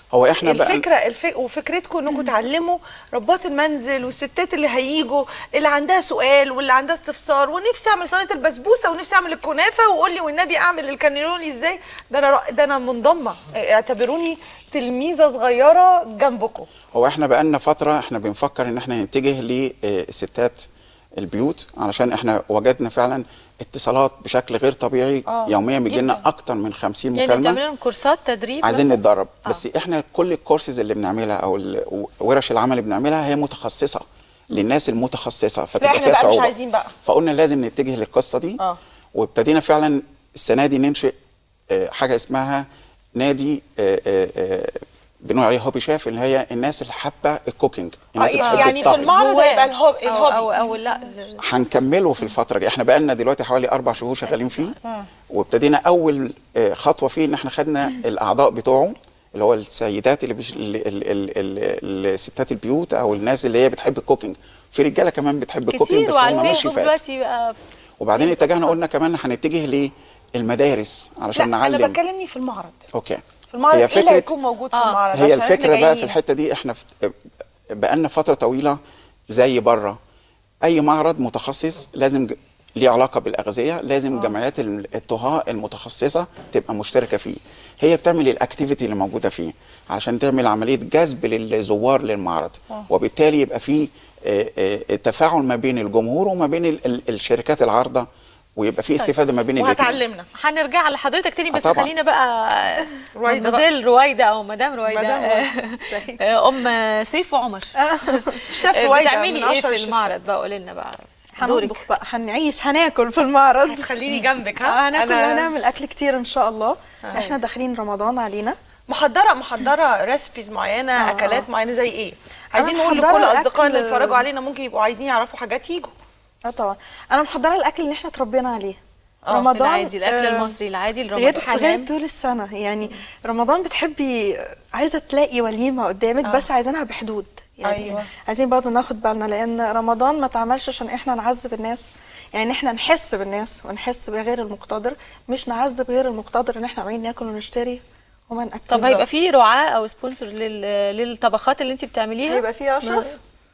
هو احنا بقى الفكره الف... وفكرتكم انكم تعلموا ربات المنزل والستات اللي هيجوا اللي عندها سؤال واللي عندها استفسار ونفسي اعمل صينيه البسبوسه ونفسي اعمل الكنافه وقول لي والنبي اعمل الكانيلوني ازاي ده انا ر- ده انا منضمه اعتبروني تلميذه صغيره جنبكم هو احنا بقالنا فتره احنا بنفكر ان احنا نتجه للستات البيوت علشان احنا وجدنا فعلا اتصالات بشكل غير طبيعي آه، يوميا بيجي لنا جداً. اكتر من 50 يعني مكالمه بتعملوا لهم كورسات تدريب عايزين مثلاً؟ نتدرب آه. بس احنا كل الكورسز اللي بنعملها او ال- ورش العمل اللي بنعملها هي متخصصه للناس المتخصصه فتبقى احنا فيها بقى مش صعوبه عايزين بقى. فقلنا لازم نتجه للقصه دي اه وابتدينا فعلا السنه دي ننشئ آه، حاجه اسمها نادي آه، آه، آه، بنقول عليه هوبي شاف اللي هي الناس اللي حابه الكوكينج الناس اللي بتحب يعني في الطبخ. المعرض جواه. هيبقى الهوب أو- الهوبي او او لا هنكمله في الفتره الجايه احنا بقالنا دلوقتي حوالي اربع شهور شغالين فيه وابتدينا اول آه، خطوه فيه ان احنا خدنا الاعضاء بتوعه اللي هو السيدات اللي بش... ال... ال... ال... ال... الستات البيوت او الناس اللي هي بتحب الكوكينج في رجاله كمان بتحب الكوكينج كتير بس وعلى هم مش الفيسبوك شيفات دلوقتي بقى وبعدين اتجهنا قلنا كمان هنتجه للمدارس علشان لا انا نعلم بكلمني في المعرض اوكي في المعرض هي ايه اللي فكرة- هيكون موجود في المعرض هي عشان إحنا الفكره بقى جايين. في الحته دي احنا في بقالنا فتره طويله زي بره اي معرض متخصص لازم ج- ليه علاقه بالاغذيه لازم جمعيات ال- الطهاء المتخصصه تبقى مشتركه فيه هي بتعمل الاكتيفيتي اللي موجوده فيه علشان تعمل عمليه جذب للزوار للمعرض وبالتالي يبقى فيه آه، آه، تفاعل ما بين الجمهور وما بين ال- ال- الشركات العارضه ويبقى فيه استفاده ما بين الاثنين وهتعلمنا هنرجع لحضرتك تاني آه بس طبعاً. خلينا بقى رويدة مدمزيل رويدة او مدام رويدة مدام آه، رويدة. صحيح. آه، ام سيف وعمر الشيف آه، رويدة من بتعملي ايه أشهر في الشيفات. المعرض بقى قولي لنا بقى دورك هنطبخ بقى هنعيش هناكل في المعرض هتخليني جنبك ها هناكل أنا وهنعمل اكل كتير ان شاء الله احنا داخلين رمضان علينا محضره محضره ريسبيز معينه آه. اكلات معينه زي ايه عايزين نقول محضرة لكل اصدقائنا اللي أكل- اتفرجوا علينا ممكن يبقوا عايزين يعرفوا حاجات يجوا اه طبعا انا محضره الاكل اللي احنا اتربينا عليه آه، رمضان العادي الاكل آه، المصري العادي غير لرمضان غير طول السنه يعني رمضان بتحبي عايزه تلاقي وليمه قدامك بس عايزينها بحدود يعني أيوة. عايزين برضه ناخد بالنا لان رمضان ما اتعملش عشان احنا نعذب الناس يعني احنا نحس بالناس ونحس بغير المقتدر مش نعذب غير المقتدر ان احنا عمالين ناكل ونشتري وما ناكل طب هيبقى في رعاة او سبونسر لل... للطبخات اللي انت بتعمليها هيبقى في اشرف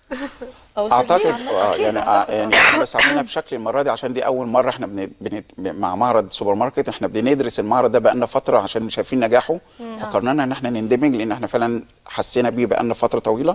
او اعتقد سيرفيس؟ آه يعني آه يعني احنا بس عملنا بشكل المره دي عشان دي اول مره احنا بن بن مع معرض سوبر ماركت احنا بندرس المعرض ده بقالنا فتره عشان شايفين نجاحه فقررنا ان احنا نندمج لان احنا فعلا حسينا بيه بقالنا فتره طويله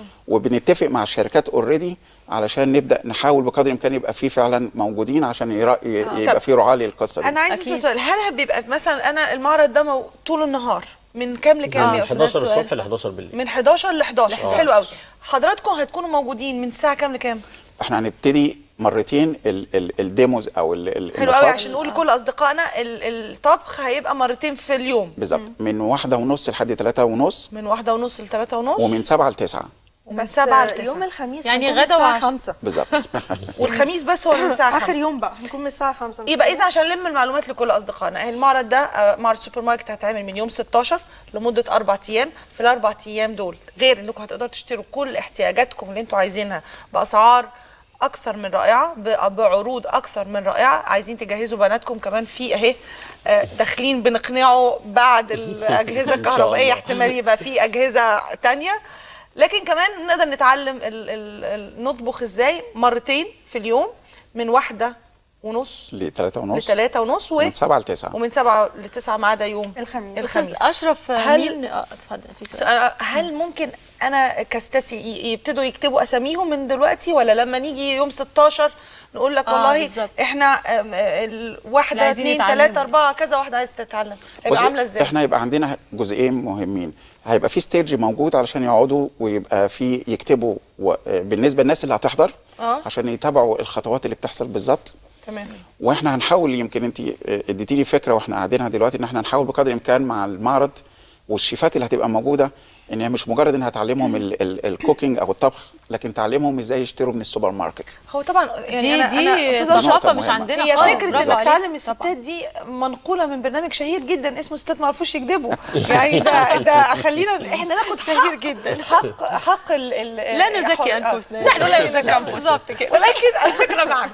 وبنتفق مع الشركات اوريدي علشان نبدا نحاول بقدر الامكان يبقى فيه فعلا موجودين عشان يرا... ي- طب يبقى فيه رعاه للقصه دي انا عايز اسال أكيد. سؤال هل بيبقى مثلا انا المعرض ده مو- طول النهار من كام لكام آه، يا من استاذ 11 سؤال. الصبح ل 11 بالليل من 11 ل 11 11. حلو قوي حضراتكم هتكونوا موجودين من الساعه كام لكام احنا هنبتدي مرتين ال ال الديموز او ال ال حلو قوي النشاط. عشان نقول لكل اصدقائنا ال- الطبخ هيبقى مرتين في اليوم بالظبط من واحدة ونص لحد ثلاثة ونص من واحدة ونص لثلاثة ونص ومن سبعة لتسعة ومن بس سبعة يوم لتسعة الخميس يعني هنكون من غدا الساعة وعشاء. 5 بالظبط والخميس بس هو من الساعة اخر 5 يوم بقى هنكون من الساعه 5 يبقى اذا عشان نلم المعلومات لكل اصدقائنا المعرض ده آه، معرض سوبر ماركت هيتعمل من يوم 16 لمده اربع ايام في الاربع ايام دول غير انكم هتقدروا تشتروا كل احتياجاتكم اللي انتوا عايزينها باسعار اكثر من رائعه ب- بعروض اكثر من رائعه عايزين تجهزوا بناتكم كمان في اهي آه، داخلين بنقنعه بعد الاجهزه إن شاء الكهربائيه الله. احتمال يبقى في اجهزه تانية لكن كمان نقدر نتعلم ال ال ال نطبخ ازاي مرتين في اليوم من واحده ونص لثلاثة ونص لثلاثة ونص و... ومن سبعة لتسعة ومن سبعة لتسعة ما عدا يوم الخميس. استاذ الخميس اشرف هل- مين اه اتفضل في سؤال سؤال، هل ممكن انا كاستاتي ي- يبتدوا يكتبوا اساميهم من دلوقتي ولا لما نيجي يوم 16 نقول لك آه، والله بالظبط. احنا آم، آه، الواحده اللي عايزين اثنين يتعلموا. ثلاثه اربعه كذا واحده عايزه تتعلم هيبقى بصي، عامله ازاي؟ احنا يبقى عندنا جزئين مهمين هيبقى في ستيج موجود علشان يقعدوا ويبقى في يكتبوا و... بالنسبة للناس اللي هتحضر اه عشان يتابعوا الخطوات اللي بتحصل بالظبط تمام واحنا هنحاول يمكن انت اديتيني فكره واحنا قاعدينها دلوقتي ان احنا هنحاول بقدر الامكان مع المعرض والشيفات اللي هتبقى موجوده ان هي مش مجرد انها تعلمهم ال- ال- الكوكينج او الطبخ لكن تعلمهم ازاي يشتروا من السوبر ماركت هو طبعا يعني دي انا دي انا أستاذة نقطة ثقافه مش مهمة. عندنا هي خالص فكره برافو انك عليك. تعلم طبعاً. الستات دي منقوله من برنامج شهير جدا اسمه ستات ما عرفوش يكذبوا يعني ده ده خلينا احنا ناخد حق جدا حق حق ال ال لا نزكي آه. أنفسنا. نحن لا نزكي انفسنا بالظبط كده ولكن الفكره معنا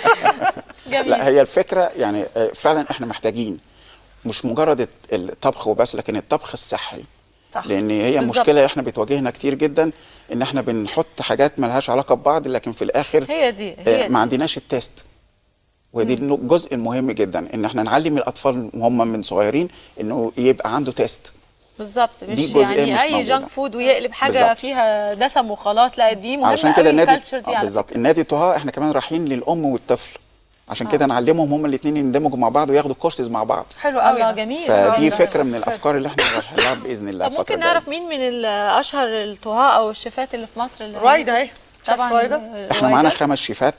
جميل لا هي الفكره يعني آه، فعلا احنا محتاجين مش مجرد الت- الطبخ وبس لكن الطبخ الصحي صح. لان هي بالظبط. مشكله احنا بتواجهنا كتير جدا ان احنا بنحط حاجات ملهاش علاقه ببعض لكن في الاخر هي دي آه، هي دي. ما عندناش التيست ودي الجزء المهم جدا ان احنا نعلم الاطفال وهم من صغيرين انه يبقى عنده تيست بالظبط مش دي جزئية يعني مش اي موجودة. جانك فود ويقلب حاجه بالظبط. فيها دسم وخلاص لا دي مهمه علشان كده قوي النادي الكالتشر دي آه على بالظبط النادي طه احنا كمان رايحين للام والطفل عشان كده آه. نعلمهم هما الاثنين يندمجوا مع بعض وياخدوا كورسز مع بعض حلو قوي الله ده. جميل فدي ده فكره من بس الافكار اللي احنا رايحين لها باذن الله طب الفترة ممكن الجاية. نعرف مين من ال- اشهر الطهاء او الشيفات اللي في مصر اللي رايدة اهي شيف طبعا رايدة. آه، احنا معانا رايدة. خمس شيفات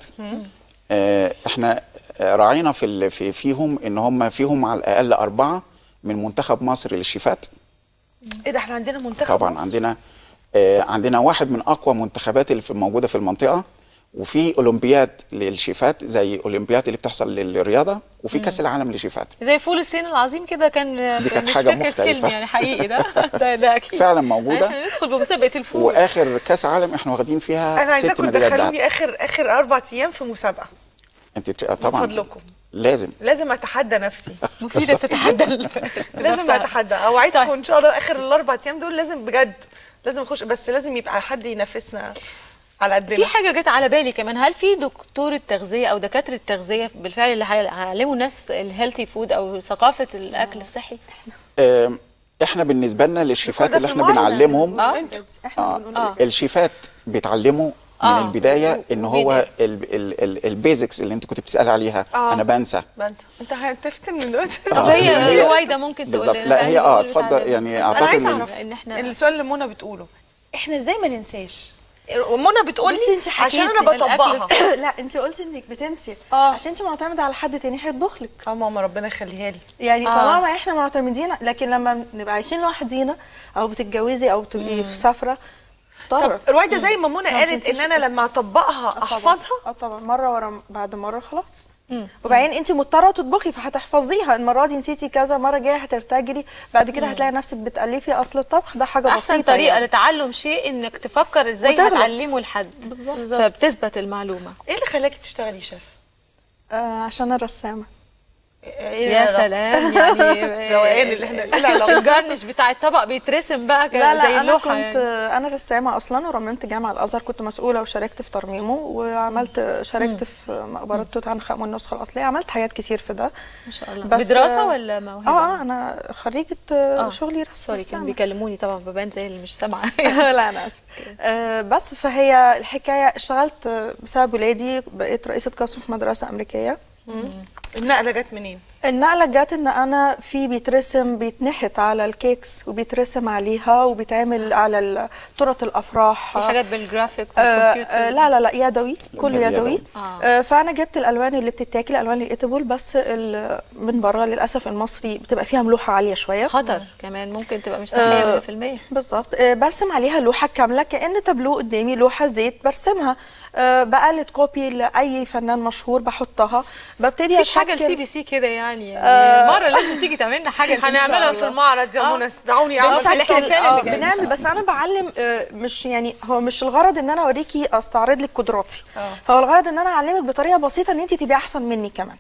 آه، احنا آه، راعينا في ال- في فيهم ان هم فيهم على الاقل اربعه من منتخب مصر للشيفات ايه ده احنا عندنا منتخب طبعا مصر. عندنا آه، عندنا واحد من اقوى منتخبات اللي في موجوده في المنطقه وفي اولمبياد للشيفات زي اولمبياد اللي بتحصل للرياضه وفي كاس العالم للشيفات زي فول الصين العظيم كده كان دي كانت مش حاجة فكرة مختلفة. فيلم يعني حقيقي ده ده, ده اكيد فعلا موجودة. احنا ندخل بمسابقه الفول واخر كاس عالم احنا واخدين فيها انا ست عايزاكم ميداليات ذهب تدخلوني اخر اخر اربع ايام في مسابقه انت تش- طبعا من فضلكم لازم لازم اتحدى نفسي مفيده تتحدى لازم نفسها. اتحدى اوعدكم طيب. ان شاء الله اخر الاربع ايام دول لازم بجد لازم اخش بس لازم يبقى حد ينافسنا على قدنا في حاجه جت على بالي كمان هل في دكتور التغذيه او دكاتره التغذيه بالفعل اللي هيعلموا الناس الهيلثي فود او ثقافه الاكل الصحي آم، احنا بالنسبه لنا للشيفات ده اللي في احنا المعلم. بنعلمهم اه احنا آه. بنقول آه. الشيفات بيتعلموا من آه. البدايه ان هو وبداية. البيزكس اللي انت كنت بتسال عليها آه. انا بنسى بنسى انت هتفتن من دلوقتي طب آه. هي هي- رويده ممكن تقول بالظبط. لنا لا، هي آه، تقول اتفضل. بتعلم. يعني اتفضل. أعتقد انا عايزه إن- اعرف ان احنا السؤال اللي منى بتقوله احنا ازاي ما ننساش منى بتقول بس انت لي عشان حكيتي انا بطبقها الأكل لا انت قلتي انك بتنسي آه. عشان انت معتمده على حد تاني هيطبخ لك اه ماما ربنا يخليها لي يعني آه. طالما احنا معتمدين لكن لما نبقى عايشين لوحدينا او بتتجوزي او تبقي في سفره طب طبعا رويده زي ما منى ما قالت ان تنسيش انا كده. لما اطبقها احفظها اه طبعا مره ورا بعد مره خلاص وبعدين انت مضطره تطبخي فهتحفظيها المره دي نسيتي كذا مره جايه هترتجلي بعد كده هتلاقي نفسك بتالفي اصل الطبخ ده حاجه احسن بسيطه طريقه يعني. لتعلم شيء انك تفكر ازاي وتغلط. هتعلمه لحد بالظبط. فبتثبت المعلومه ايه اللي خلاكي تشتغلي شيف آه عشان انا رسامه إيه يا العلاقة؟ سلام يعني روقان اللي احنا ايه العلاقه الجرنش بتاع الطبق بيترسم بقى كده لا لا زي انا اللوحه كنت يعني. انا رسامه اصلا ورممت جامعه الازهر كنت مسؤوله وشاركت في ترميمه وعملت شاركت في مقبره توت عنخ امون النسخه الاصليه عملت حاجات كتير في ده ما شاء الله بس- بدراسه ولا موهبه اه اه انا خريجه آه. شغلي رسم سوري كانوا رسامة. بيكلموني طبعا ببان زي اللي مش سامعه لا انا اسفه آه بس فهي الحكايه اشتغلت آه، بسبب ولادي بقيت رئيسه قسم في مدرسه امريكيه النقله جت منين النقله جت ان انا في بيترسم بيتنحت على الكيكس وبيترسم عليها وبيتعمل على ال- تورت الافراح في حاجات بالجرافيك آه والكمبيوتر آه لا لا لا يدوي كله يدوي. يدوي آه. آه فانا جبت الالوان اللي بتتاكل الالوان الاتبل بس ال- من بره للاسف المصري بتبقى فيها ملوحه عاليه شويه خطر كمان ممكن تبقى مش صحيه 100% بالظبط آه، برسم عليها لوحه كامله كان تابلو قدامي لوحه زيت برسمها آه، بقلد كوبي لاي فنان مشهور بحطها ببتدي مفيش حاجه أشكل- لسي بي سي كده يعني, يعني آه. مره لازم تيجي تعمل لنا حاجه لسي بي سي هنعملها إن في شاء الله. المعرض يا آه. منى دعوني ده اعمل مش الاحتفال آه، اللي جاي. بنعمل بس انا بعلم آه، مش يعني هو مش الغرض ان انا اوريكي استعرض لك قدراتي هو الغرض ان انا اعلمك بطريقه بسيطه ان انت تبقي احسن مني كمان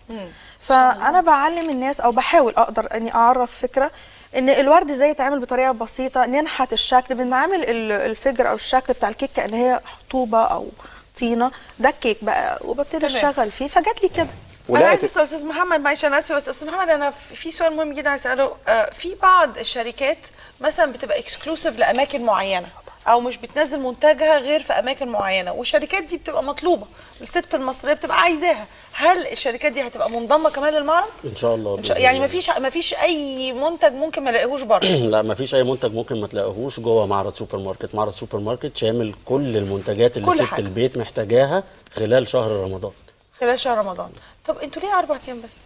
فانا بعلم الناس او بحاول اقدر اني اعرف فكره ان الورد ازاي يتعمل بطريقه بسيطه ننحت الشكل بنعمل ال- الفجر او الشكل بتاع الكيك كان هي طوبه او طينه ده الكيك بقى وببتدي تمام. اشتغل فيه فجات لي كده انا ولقيت عايز اسال استاذ محمد معلش انا اسفه بس استاذ محمد انا في في سؤال مهم جدا عايز اساله آه، في بعض الشركات مثلا بتبقى اكسكلوسيف لاماكن معينه او مش بتنزل منتجها غير في اماكن معينه والشركات دي بتبقى مطلوبه الست المصريه بتبقى عايزاها هل الشركات دي هتبقى منضمه كمان للمعرض ان شاء الله إن شاء- بإذن يعني الله. مفيش مفيش اي منتج ممكن ما الاقيهوش بره لا ما فيش اي منتج ممكن ما تلاقيهوش جوه معرض سوبر ماركت معرض سوبر ماركت شامل كل المنتجات اللي كل ست حاجة. البيت محتاجاها خلال شهر رمضان خلال شهر رمضان طب انتوا ليه اربع ايام بس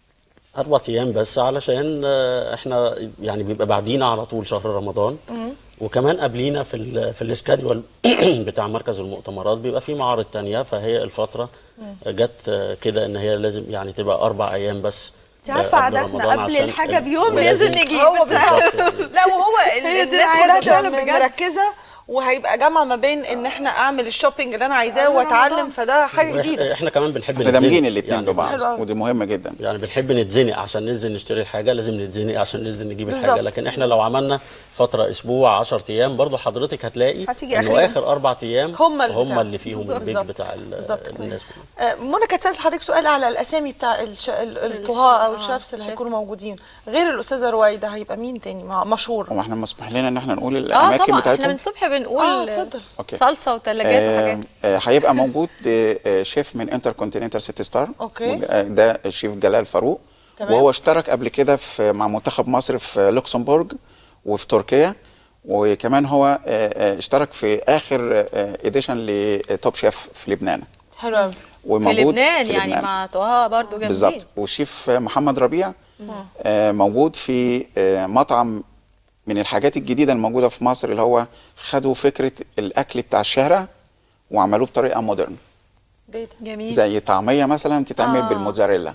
اربع ايام بس علشان آه، احنا يعني بيبقى بعدينا على طول شهر رمضان وكمان قبلينا في ال في الاسكادول بتاع مركز المؤتمرات بيبقى في معارض تانية فهي الفتره جت آه، كده ان هي لازم يعني تبقى اربع ايام بس انت عارفه آه، قبل عاداتنا رمضان قبل عشان الحاجه ال- بيوم ولازم- ننزل نجيب هو بالظبط يعني. لا وهو ال- هي دي الناس العادة كلها فعلا بتبقى بجد. مركزه وهيبقى جامعه ما بين ان احنا اعمل الشوبينج اللي انا عايزاه قبل واتعلم رمضان. فده حاجه وإح- جديده احنا كمان بنحب احنا نتزنق. دامجين الاثنين يعني ببعض حلو أوي. ودي مهمه جدا يعني بنحب نتزنق عشان ننزل نشتري الحاجه لازم نتزنق عشان ننزل نجيب الحاجه بالظبط. لكن احنا لو عملنا فتره اسبوع 10 ايام برضو حضرتك هتلاقي هتيجي انه آخر يوم. اخر اربع ايام هم اللي هم بتاع- اللي فيهم بالظبط. البيج بالظبط. بتاع ال- بالظبط. الناس آه، منى كانت سالت حضرتك سؤال على الاسامي بتاع الش... ال- الطهاة او الشيفs اللي هيكونوا موجودين غير الاستاذه رويده هيبقى مين تاني مع- مشهور هو احنا مسموح لنا ان احنا نقول اه الاماكن طبعا احنا من بتاعتهم الصبح بنقول اه اتفضل أوكي. صلصه وثلاجات آه، وحاجات آه، هيبقى موجود آه، آه، شيف من انتر كونتيننتال سيتي ستار أوكي. آه، ده الشيف جلال فاروق تمام. وهو اشترك قبل كده في مع منتخب مصر في لوكسمبورج وفي تركيا وكمان هو آه، آه، اشترك في اخر اديشن لتوب شيف في لبنان حلو قوي في وموجود لبنان في يعني لبنان. مع طه برضو جامدين بالظبط والشيف محمد ربيع آه، موجود في آه، مطعم من الحاجات الجديده الموجوده في مصر اللي هو خدوا فكره الاكل بتاع الشارع وعملوه بطريقه مودرن جيد جميل زي طعميه مثلا تتعمل آه. بالموتزاريلا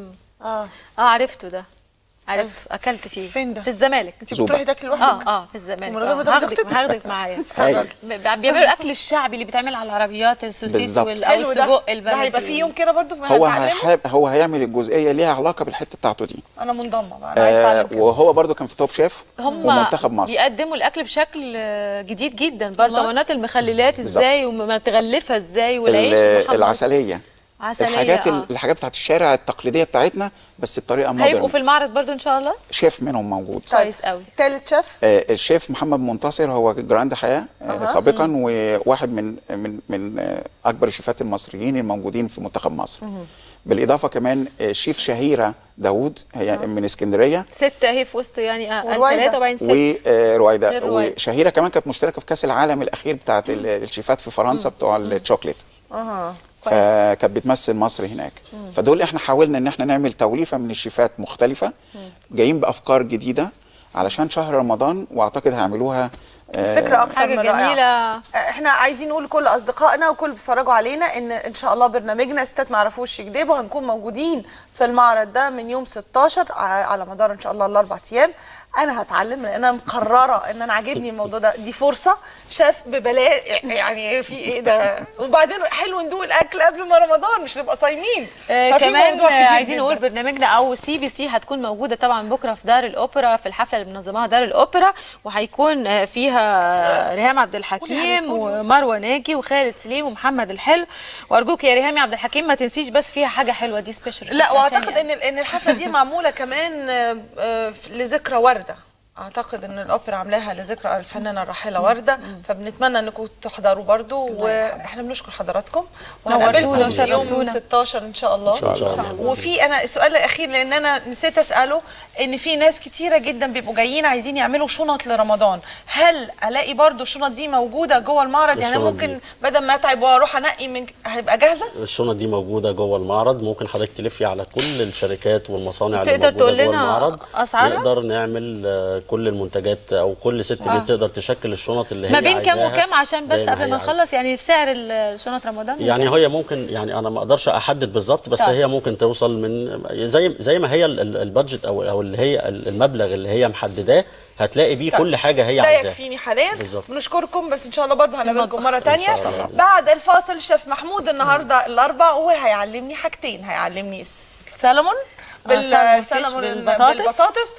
اه اه عرفته ده عرفته اكلت فيه فين ده؟ في الزمالك انت زوبة. بتروحي تاكلي لوحدك اه اه في الزمالك من غير ما آه، تاخدي هاخدك أختك؟ هاخدك معايا هايل. ب- بيعملوا الاكل الشعبي اللي بيتعمل على العربيات السوسيس بالظبط. وال- او حلو ده السجق ده البلدي هيبقى في يوم كده برضو هو هنتعلمه؟ هيحب هو هيعمل الجزئيه ليها علاقه بالحته بتاعته دي انا منضمه بقى انا عايز اتعلم آه كده وهو برضو كان في توب شيف هم ومنتخب مصر بيقدموا الاكل بشكل آه، جديد جدا برطمانات المخللات بالظبط. ازاي ومتغلفه ازاي والعيش ال- محمر. العسليه عسليه الحاجات آه. الحاجات بتاعت الشارع التقليديه بتاعتنا بس بطريقه هيبقوا في مودرن المعرض برضو ان شاء الله شيف منهم موجود كويس قوي تالت شيف آه، الشيف محمد منتصر هو جراند حياه آه، سابقا وواحد من من من آه، اكبر الشيفات المصريين الموجودين في منتخب مصر بالاضافه كمان آه، شيف شهيره داوود هي من اسكندريه ستة اهي في وسط يعني آه، ورويدة. ثلاثة وبعدين ست ورويده غير رويدة. وشهيره كمان كانت مشتركه في كاس العالم الاخير بتاعت ال- الشيفات في فرنسا بتوع الشوكليت اها فكانت بتمثل مصر هناك فدول احنا حاولنا ان احنا نعمل توليفه من الشيفات مختلفه جايين بافكار جديده علشان شهر رمضان واعتقد هيعملوها آه، فكره اكثر حاجة من رائعه جميلة احنا عايزين نقول لكل اصدقائنا وكل اللي بيتفرجوا علينا ان ان شاء الله برنامجنا ستات ما يعرفوش يكذبوا هنكون موجودين في المعرض ده من يوم 16 ع- على مدار ان شاء الله الاربع ايام انا هتعلم لان انا مقرره ان انا عاجبني الموضوع ده دي فرصه شاف ببلاش يعني في ايه ده وبعدين حلو ندوق الاكل قبل ما رمضان مش نبقى صايمين آه ففي كمان موضوع كبير آه، عايزين جداً. نقول برنامجنا او سي بي سي هتكون موجوده طبعا بكره في دار الاوبرا في الحفله اللي منظماها دار الاوبرا وهيكون آه، فيها ريهام عبد الحكيم ومروه ناجي وخالد سليم ومحمد الحلو وارجوك يا ريهام يا عبد الحكيم ما تنسيش بس فيها حاجه حلوه دي سبيشال لا واعتقد ان ان الحفله دي معموله كمان آه، آه، لذكرى ورده اعتقد ان الاوبرا عاملاها لذكرى الفنانه الراحله ورده فبنتمنى انكم تحضروا برضو واحنا بنشكر حضراتكم نورتونا وهنقابلكم يوم وشرفتونا. 16 ان شاء الله إن شاء الله. وفي انا السؤال الاخير لان انا نسيت اساله ان في ناس كتيره جدا بيبقوا جايين عايزين يعملوا شنط لرمضان هل الاقي برضو الشنط دي موجوده جوه المعرض يعني الشنط ممكن دي. بدل ما اتعب واروح انقي من هيبقى جاهزه الشنط دي موجوده جوه المعرض ممكن حضرتك تلفي على كل الشركات والمصانع اللي تقدر موجوده تقول جوه لنا المعرض أسعارها؟ نقدر نعمل آه، كل المنتجات او كل ست بيت تقدر تشكل الشنط اللي هي ما بين كام عايزاها وكام عشان زي بس قبل هي ما عايزة. نخلص يعني سعر ال- شنط رمضان يعني هي ممكن يعني انا ما اقدرش احدد بالظبط بس طيب. هي ممكن توصل من زي زي ما هي ال- ال- البادجت او او اللي هي ال- المبلغ اللي هي محدداه هتلاقي بيه كل حاجه هي ده عايزاها يكفيني حاليا بالظبط. بنشكركم بس ان شاء الله برضه هنقابلكم مره تانية شاء الله. بعد الفاصل الشيف محمود النهارده الاربع وهيعلمني حاجتين هيعلمني السلمون آه، سلمون فيش بالسلمون بالبطاطس. بالبطاطس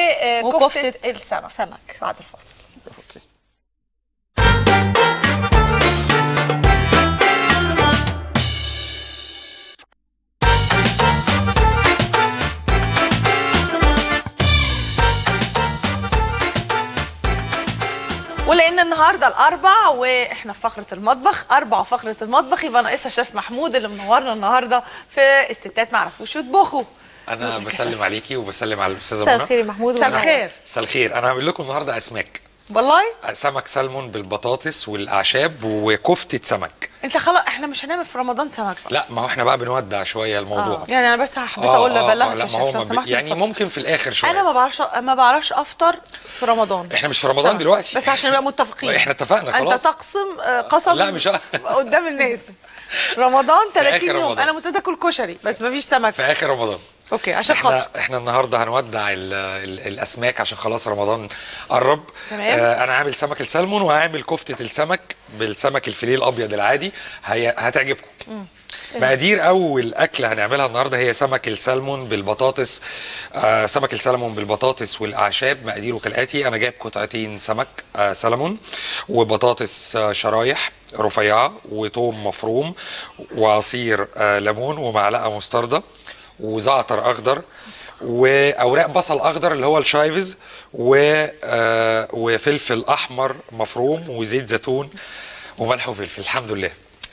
وكفته وكفتة السمك سمك بعد الفاصل ولان النهارده الاربع واحنا في فقره المطبخ اربع فقره المطبخ يبقى ناقصها شيف محمود اللي منورنا النهارده في الستات ما عرفوش يطبخوا انا بسلم عليكي وبسلم على الاستاذه مساء منى الخير يا محمود مساء ونور. الخير مساء الخير انا هعمل لكم النهارده اسماك والله سمك سلمون بالبطاطس والاعشاب وكفته سمك انت خلاص احنا مش هنعمل في رمضان سمك بقى لا ما هو احنا بقى بنودع شويه الموضوع يعني انا بس حبيت آه، اقول آه، بلغك آه، يا لا ما شيف هو لو ما بي- سمحت يعني اتفضل. ممكن في الاخر شويه انا ما بعرفش ما بعرفش افطر في رمضان احنا مش في رمضان بس- دلوقتي بس عشان نبقى متفقين احنا اتفقنا انت خلاص تقسم آه، قسم لا، مش- قدام الناس رمضان 30 آخر يوم رمضان. انا مستعده اكل كشري بس ما فيش سمك في اخر رمضان اوكي عشان احنا خاطر احنا النهارده هنودع ال ال الاسماك عشان خلاص رمضان قرب تمام. آه انا عامل سمك السلمون وعامل كفته السمك بالسمك الفيليه الابيض العادي هي هتعجبكم مقادير اول اكله هنعملها النهارده هي سمك السلمون بالبطاطس آه سمك السلمون بالبطاطس والاعشاب مقاديره كالاتي انا جايب قطعتين سمك آه سلمون وبطاطس آه شرايح رفيعه وتوم مفروم وعصير آه ليمون ومعلقه مستردة وزعتر اخضر واوراق بصل اخضر اللي هو الشايفز و آه وفلفل احمر مفروم وزيت زيتون وملح وفلفل الحمد لله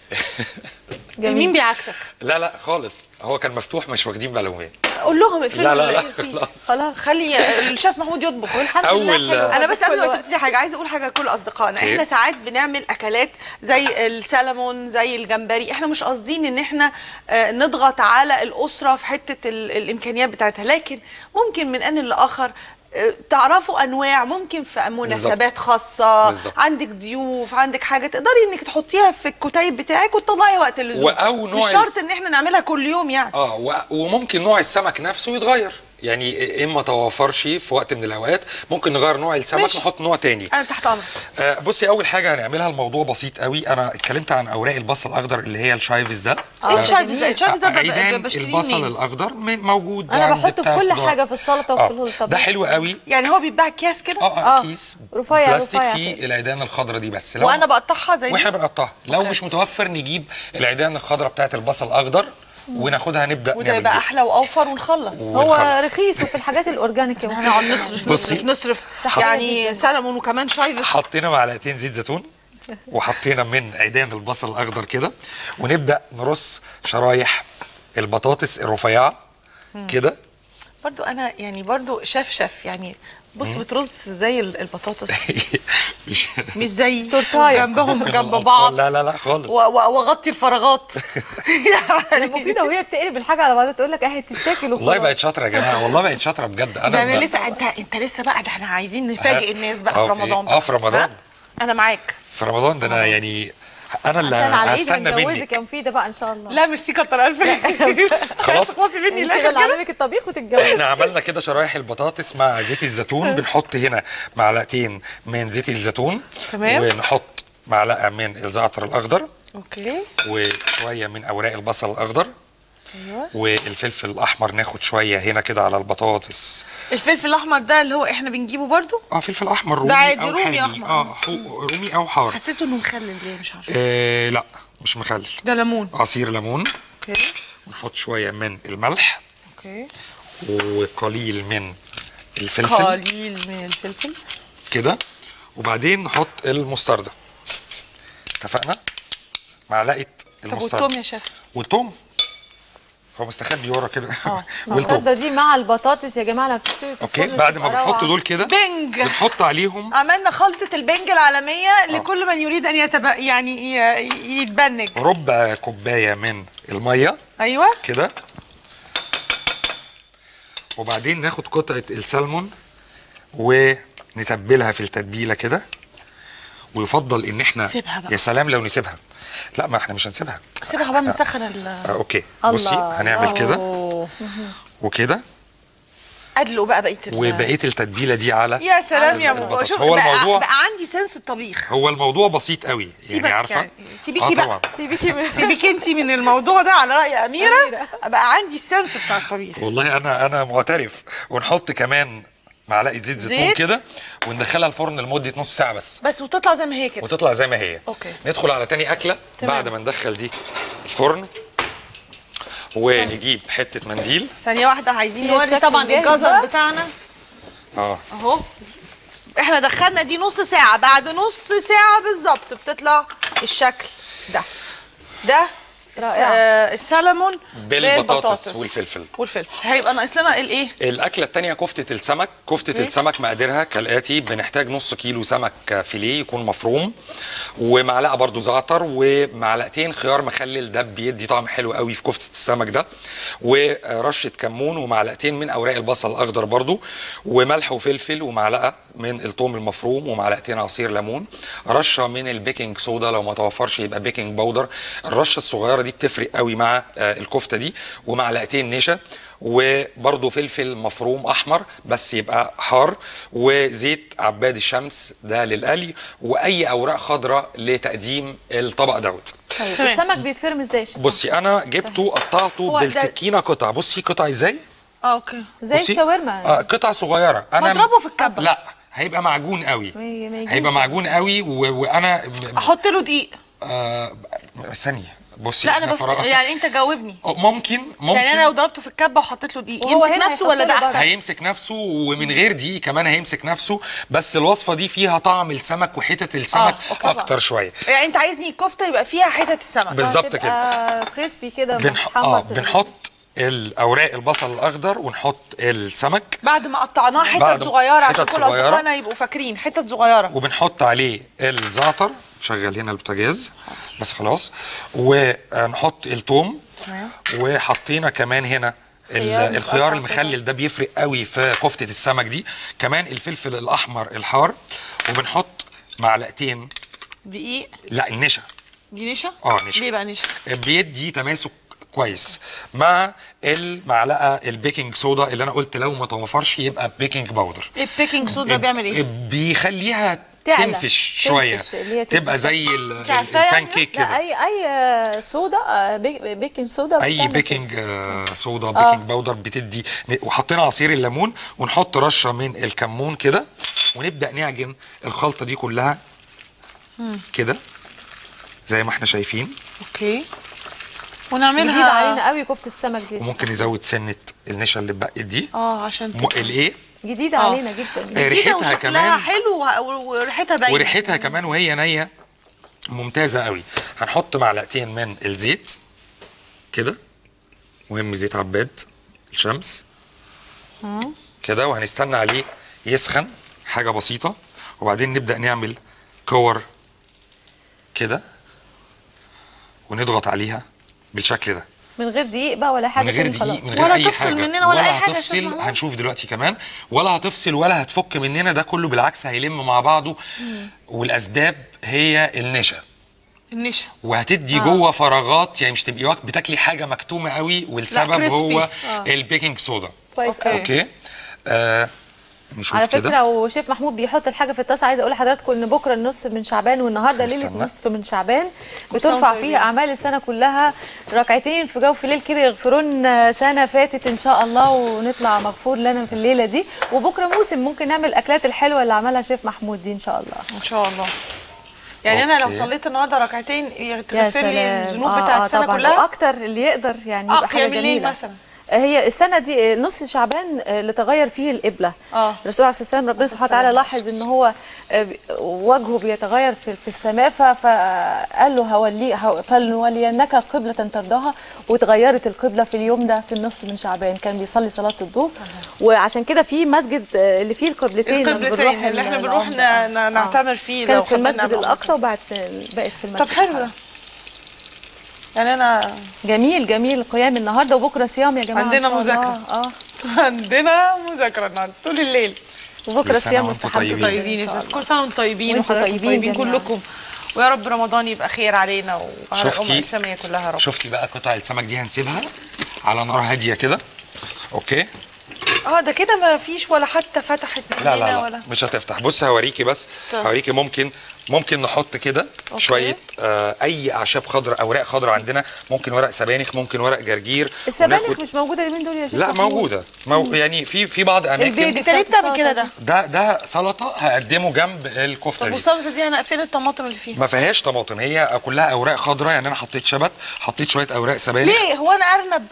مين بيعكسك لا لا خالص هو كان مفتوح مش واخدين بالهم يعني قول لهم اقفلوا لا، لا، لا، الإيربيس. خلاص. خلاص خلي الشيف محمود يطبخ والحمد أول- لله حلو. انا بس قبل ما كل وقت. تبتدي حاجه عايزه اقول حاجه لكل اصدقائنا أوكي. احنا ساعات بنعمل اكلات زي السلمون زي الجمبري احنا مش قاصدين ان احنا آه، نضغط على الاسره في حته ال- الامكانيات بتاعتها لكن ممكن من ان لاخر آه، تعرفوا انواع ممكن في مناسبات بالظبط. خاصه بالظبط. عندك ضيوف عندك حاجه تقدري انك تحطيها في الكتيب بتاعك وتطلعي وقت اللزوم أو نوع مش ال- شرط ان احنا نعملها كل يوم يعني اه و- وممكن نوع السمك نفسه يتغير يعني اما توفرش في وقت من الاوقات ممكن نغير نوع السمك ماشي. نحط نوع تاني انا تحت امرك آه بصي اول حاجه هنعملها الموضوع بسيط قوي انا اتكلمت عن اوراق البصل الاخضر اللي هي الشايفز ده ايه الشايفز ده الشايفز ده ب- ب- عيدان بشتريه البصل منين؟ الاخضر من- موجود انا عند بحطه بتاع في كل خضار. حاجه في السلطه وفي آه الطبيخ ده حلو قوي يعني هو بيتباع اكياس كده اه آه. اه كيس رفيع- بلاستيك رفيع فيه كده. العيدان الخضراء دي بس لو وانا بقطعها زي واحنا دي بنقطعها لو أوكي. مش متوفر نجيب العيدان الخضراء بتاعت البصل الاخضر وناخدها نبدا وده نعمل يبقى بيها. احلى واوفر ونخلص هو ونخلص. رخيص وفي الحاجات الاورجانيك يا هنقعد نصرف بصي. نصرف نصرف صحيح يعني جداً. سلمون وكمان شايفس حطينا معلقتين زيت زيتون وحطينا من عيدان البصل الاخضر كده ونبدا نرص شرايح البطاطس الرفيعه كده برضو انا يعني برضو شاف شاف يعني بص بترص ازاي ال- البطاطس مش مش زي تورتاية. جنبهم ممكن جنب الأطفال- بعض لا لا لا خالص و- و- واغطي الفراغات يعني مفيده وهي بتقلب الحاجه على بعضها تقول لك اهي تتاكل والله وخلاص بقت شاطره يا جماعه والله بقت شاطره بجد ده انا انا ب- لسه انت انت لسه بقى ده احنا عايزين نفاجئ الناس بقى آه، في في- رمضان آه، في رمضان. ها؟ انا معاك في رمضان ده انا يعني انا اللي عشان على العيد هستنى منك هنجوزك يا مفيده بقى ان شاء الله لا ميرسي كتر الف خلاص. تخلصي مني انت لا اللي علمك الطبيخ وتتجوزي احنا عملنا كده شرايح البطاطس مع زيت الزيتون بنحط هنا معلقتين من زيت الزيتون تمام. ونحط معلقه من الزعتر الاخضر اوكي وشويه من اوراق البصل الاخضر ايوه والفلفل الاحمر ناخد شويه هنا كده على البطاطس الفلفل الاحمر ده اللي هو احنا بنجيبه برضو اه فلفل احمر رومي ده عادي، او رومي حامي أحمر. اه حو- رومي او حار حسيته انه مخلل ليه مش عارفه آه لا مش مخلل ده ليمون عصير ليمون اوكي ونحط شويه من الملح اوكي وقليل من الفلفل قليل من الفلفل كده وبعدين نحط المستردة اتفقنا معلقه طب المستردة والثوم يا شيف والثوم هو مستخبي ورا كده والثوم المستردة دي مع البطاطس يا جماعه لما بتستوي في اوكي الفرن بعد ما بتبقى بنحط روعة. دول كده بنج بنحط عليهم عملنا خلطة البنج العالمية لكل من يريد أن يتب... يعني ي- يتبنج ربع كوبايه من الميه أيوة كده وبعدين ناخد قطعه السلمون ونتبلها في التتبيله كده ويفضل ان احنا سيبها بقى. يا سلام لو نسيبها لا ما احنا مش هنسيبها سيبها بقى نسخن ال آه اوكي الله، بصي هنعمل كده أوه. وكده أدلق بقى بقية ال... وبقيه التتبيله دي على يا سلام يا على مبا البطاطس. شوف هو بقى, الموضوع بقى عندي سنس الطبيخ هو الموضوع بسيط قوي سيبك يعني عارفه يعني سيبيكي آه بقى. طبعا سيبيكي من... سيبيكي انت من الموضوع ده على رأي أميرة بقى عندي السنس بتاع الطبيخ والله انا انا معترف ونحط كمان معلقه زيت زيتون زيت. كده وندخلها الفرن لمده نص ساعه بس بس وتطلع زي ما هي كده وتطلع زي ما هي أوكي. ندخل على تاني اكله تمام. بعد ما ندخل دي الفرن ونجيب حته منديل ثانية واحدة عايزين هي نوري الشكل طبعا جاهز الجزر بقى؟ بتاعنا اه اهو احنا دخلنا دي نص ساعة بعد نص ساعة بالظبط بتطلع الشكل ده ده الس- رائعة. آه، السلمون بالبطاطس والفلفل. والفلفل هيبقى ناقص لنا الايه الاكله التانية كفته السمك كفته أوكي. السمك مقاديرها كالاتي بنحتاج نص كيلو سمك فيليه يكون مفروم ومعلقه برضو زعتر ومعلقتين خيار مخلل ده بيدي طعم حلو قوي في كفته السمك ده ورشه كمون ومعلقتين من اوراق البصل الاخضر برضو وملح وفلفل ومعلقه من الثوم المفروم ومعلقتين عصير ليمون رشه من البيكنج صودا لو ما توفرش يبقى بيكنج باودر الرشه الصغيره دي دي بتفرق قوي مع آه، الكفته دي ومعلقتين نشا وبرضه فلفل مفروم احمر بس يبقى حار وزيت عباد الشمس ده للقلي واي اوراق خضراء لتقديم الطبق دوت طيب تمام. السمك بيتفرم ازاي يا شيف؟ بصي انا جبته قطعته هو ده- بالسكينه قطع بصي قطع ازاي اه اوكي زي بصي. الشاورما اه قطع صغيره انا مضربه في الكبة. لا هيبقى معجون قوي ما ي- ما يجيش. هيبقى معجون قوي و... وانا احط له دقيق آه ثانيه بصي لا انا إحنا بف... فرق- يعني انت جاوبني ممكن ممكن يعني انا لو ضربته في الكبه وحطيت له دقيق وهو يمسك هنا نفسه هيحط ولا ده له احسن هيمسك نفسه ومن غير دي كمان هيمسك نفسه بس الوصفه دي فيها طعم السمك وحتت السمك أوكي. اكتر شويه يعني انت عايزني كفته يبقى فيها حتت السمك بالظبط كده كريسبي كده بنح... محمر اه في- بنحط الاوراق البصل الاخضر ونحط السمك بعد ما قطعناه حتت بعد- صغيره عشان حتت كل صغيرة. اصدقائنا يبقوا فاكرين حتت صغيره وبنحط عليه الزعتر شغل هنا البوتاجاز بس خلاص ونحط التوم تمام وحطينا كمان هنا ال- خيار الخيار متقطع المخلل ده بيفرق قوي في كفته السمك دي كمان الفلفل الاحمر الحار وبنحط معلقتين دقيق لا النشا دي نشا اه نشا ليه بقى نشا بيدي تماسك كويس مع المعلقه البيكنج صودا اللي انا قلت لو ما توفرش يبقى بيكنج باودر البيكنج صودا بيعمل ايه بيخليها تعلى. تنفش شويه تنفش، اللي هي تدي تبقى زي ال- أنت عارفاه يعني؟ البانكيك لا كده اي اي صودا آه، بي- بيكنج صودا اي بتعمل بيكنج آه، صودا بيكنج باودر بتدي وحطينا عصير الليمون ونحط رشه من الكمون كده ونبدا نعجن الخلطه دي كلها كده زي ما احنا شايفين اوكي جديد ونعملها علينا قوي كفته السمك دي وممكن نزود سنه النشا اللي اتبقت دي اه عشان م- الايه جديده آه. علينا جدا جديدة ريحتها وشكلها كمان حلو و- وريحتها باينه وريحتها كمان وهي نيه ممتازه قوي هنحط معلقتين من الزيت كده مهم زيت عباد الشمس كده وهنستنى عليه يسخن حاجه بسيطه وبعدين نبدا نعمل كور كده ونضغط عليها بالشكل ده من غير دقيق بقى ولا حاجه من غير تاني دقيق خلاص من غير ولا اي تفصل حاجه مننا ولا أي حاجة يا أستاذ هتفصل محمود. هنشوف دلوقتي كمان ولا هتفصل ولا هتفك مننا ده كله بالعكس هيلم مع بعضه والاسباب هي النشا النشا وهتدي جوه فراغات يعني مش تبقي واك بتاكلي حاجه مكتومه قوي والسبب كريسبي. هو آه. البيكنج صودا كويس أوكي. قوي اوكي آه نشوف على كده فكره وشيف محمود بيحط الحاجه في الطاسه عايزه اقول لحضراتكم ان بكره النص من شعبان والنهارده ليله هنستنى. نصف من شعبان سنة بترفع وأنتم فيها اعمال السنه كلها ركعتين في جوف الليل كده يغفرون سنه فاتت ان شاء الله ونطلع مغفور لنا في الليله دي وبكره موسم ممكن نعمل الاكلات الحلوه اللي عملها شيف محمود دي ان شاء الله ان شاء الله يعني انا لو أوكي. صليت النهارده ركعتين يا تغفر لي سلام الذنوب آه، بتاعت آه السنه طبعاً. كلها واكتر اللي يقدر يعني اه يبقى حاجه قيام الليل جميله مثلا هي السنه دي نص شعبان آه، اللي تغير فيه القبله اه. الرسول عليه الصلاه والسلام ربنا سبحانه وتعالى لاحظ ان هو آه، بي- وجهه بيتغير في, في السماء ف- فقال له هولي هو- فلنولينك قبله ترضاها واتغيرت القبله في اليوم ده في النص من شعبان كان بيصلي صلاه الظهر وعشان كده في مسجد آه، اللي فيه القبلتين لما بنروح القبلتين اللي احنا ال- بنروح العمرة. ن- ن- نعتمر فيه لو كانت في خدنا المسجد نعمة. الاقصى وبعد بقت في المسجد طب حلو ده الحرام. يعني انا جميل جميل القيام النهارده وبكره صيام يا جماعه إن عندنا شاء الله. مذاكرة. اه عندنا مذاكره النهارده طول الليل وبكره كل سنة صيام وأنتم مستحب طيبين. طيبين يا شيخ. كل سنه وانتم طيبين وأنتم وحضراتكم طيبين طيبين جميعاً. كلكم ويا رب رمضان يبقى خير علينا وعلى الامه شفتي الاسلاميه كلها يا رب شفتي بقى قطع السمك دي هنسيبها على نار هاديه كده اوكي اه ده كده ما فيش ولا حتى فتحت لا مننا لا لا ولا مش هتفتح بص هوريكي بس طب. هوريكي ممكن ممكن نحط كده أوكي. شويه آه اي اعشاب خضراء اوراق خضراء عندنا ممكن ورق سبانخ ممكن ورق جرجير السبانخ وناخد- مش موجوده اليومين دول يا شيخ لا محمود. موجوده مو يعني في في بعض اماكن البيبي انت ليه بتاعت بتعمل كده ده؟ السلطة ده ده سلطه هقدمه جنب الكفته طب دي والسلطه دي انا فين الطماطم اللي فيها؟ ما فيهاش طماطم هي كلها اوراق خضراء يعني انا حطيت شبت حطيت شويه اوراق سبانخ ليه هو انا ارنب؟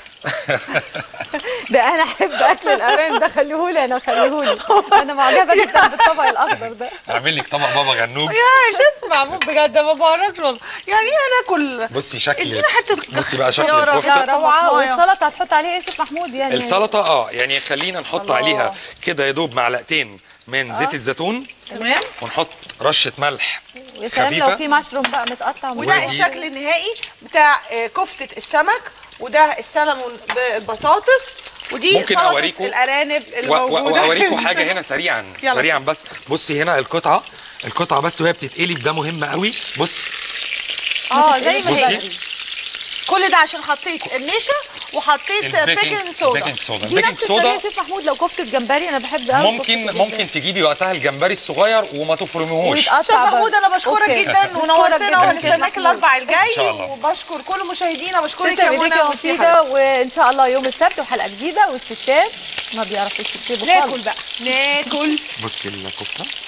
ده انا احب اكل الارانب ده خليهولي انا خليهولي انا معجبه جدا بالطبق الاخضر ده اعمل لك طبق بابا غنوج يا شيف معمول بجد ما بعرفش والله يعني ايه انا اكل بصي شكل ادينا حته بصي بقى شكل خيارة الكفته كده. روعه طماطماية. والسلطه هتحط عليه ايه يا شيف محمود يعني السلطه اه يعني خلينا نحط الله. عليها كده يا دوب معلقتين من زيت الزيتون تمام ونحط رشه ملح يا سلام خفيفة. لو في مشروم بقى متقطع وده ودي- الشكل النهائي بتاع آه، كفته السمك وده السلمون بالبطاطس ودي ممكن سلطه أوريكم- الارانب و- و- الموجوده واوريكم حاجه هنا سريعا يلا سريعا شوف. بس بصي هنا القطعه القطعه بس وهي بتتقلب ده مهم قوي بص اه زي ما بصي هي كل ده عشان حطيت النشا وحطيت بيكنج صودا البيكنج صودا دي البيكنج نفس الطريقه يا صودا شيف محمود لو كفته جمبري انا بحب قوي ممكن ممكن تجيبي وقتها الجمبري الصغير وما تفرميهوش ويتقطع شيف محمود برضه. انا بشكرك أوكي. جدا بشكرك ونورتنا جدا وهنستناك شيف الاربع إن الجاي شاء الله. وبشكر كل مشاهدينا بشكرك تسلم يا ايديك منى يا وميرسي يا مفيده حبيبتي. وان شاء الله يوم السبت وحلقه جديده والستات ما بيعرفوش يكتبوا ناكل خالص بقى ناكل بصي الكفته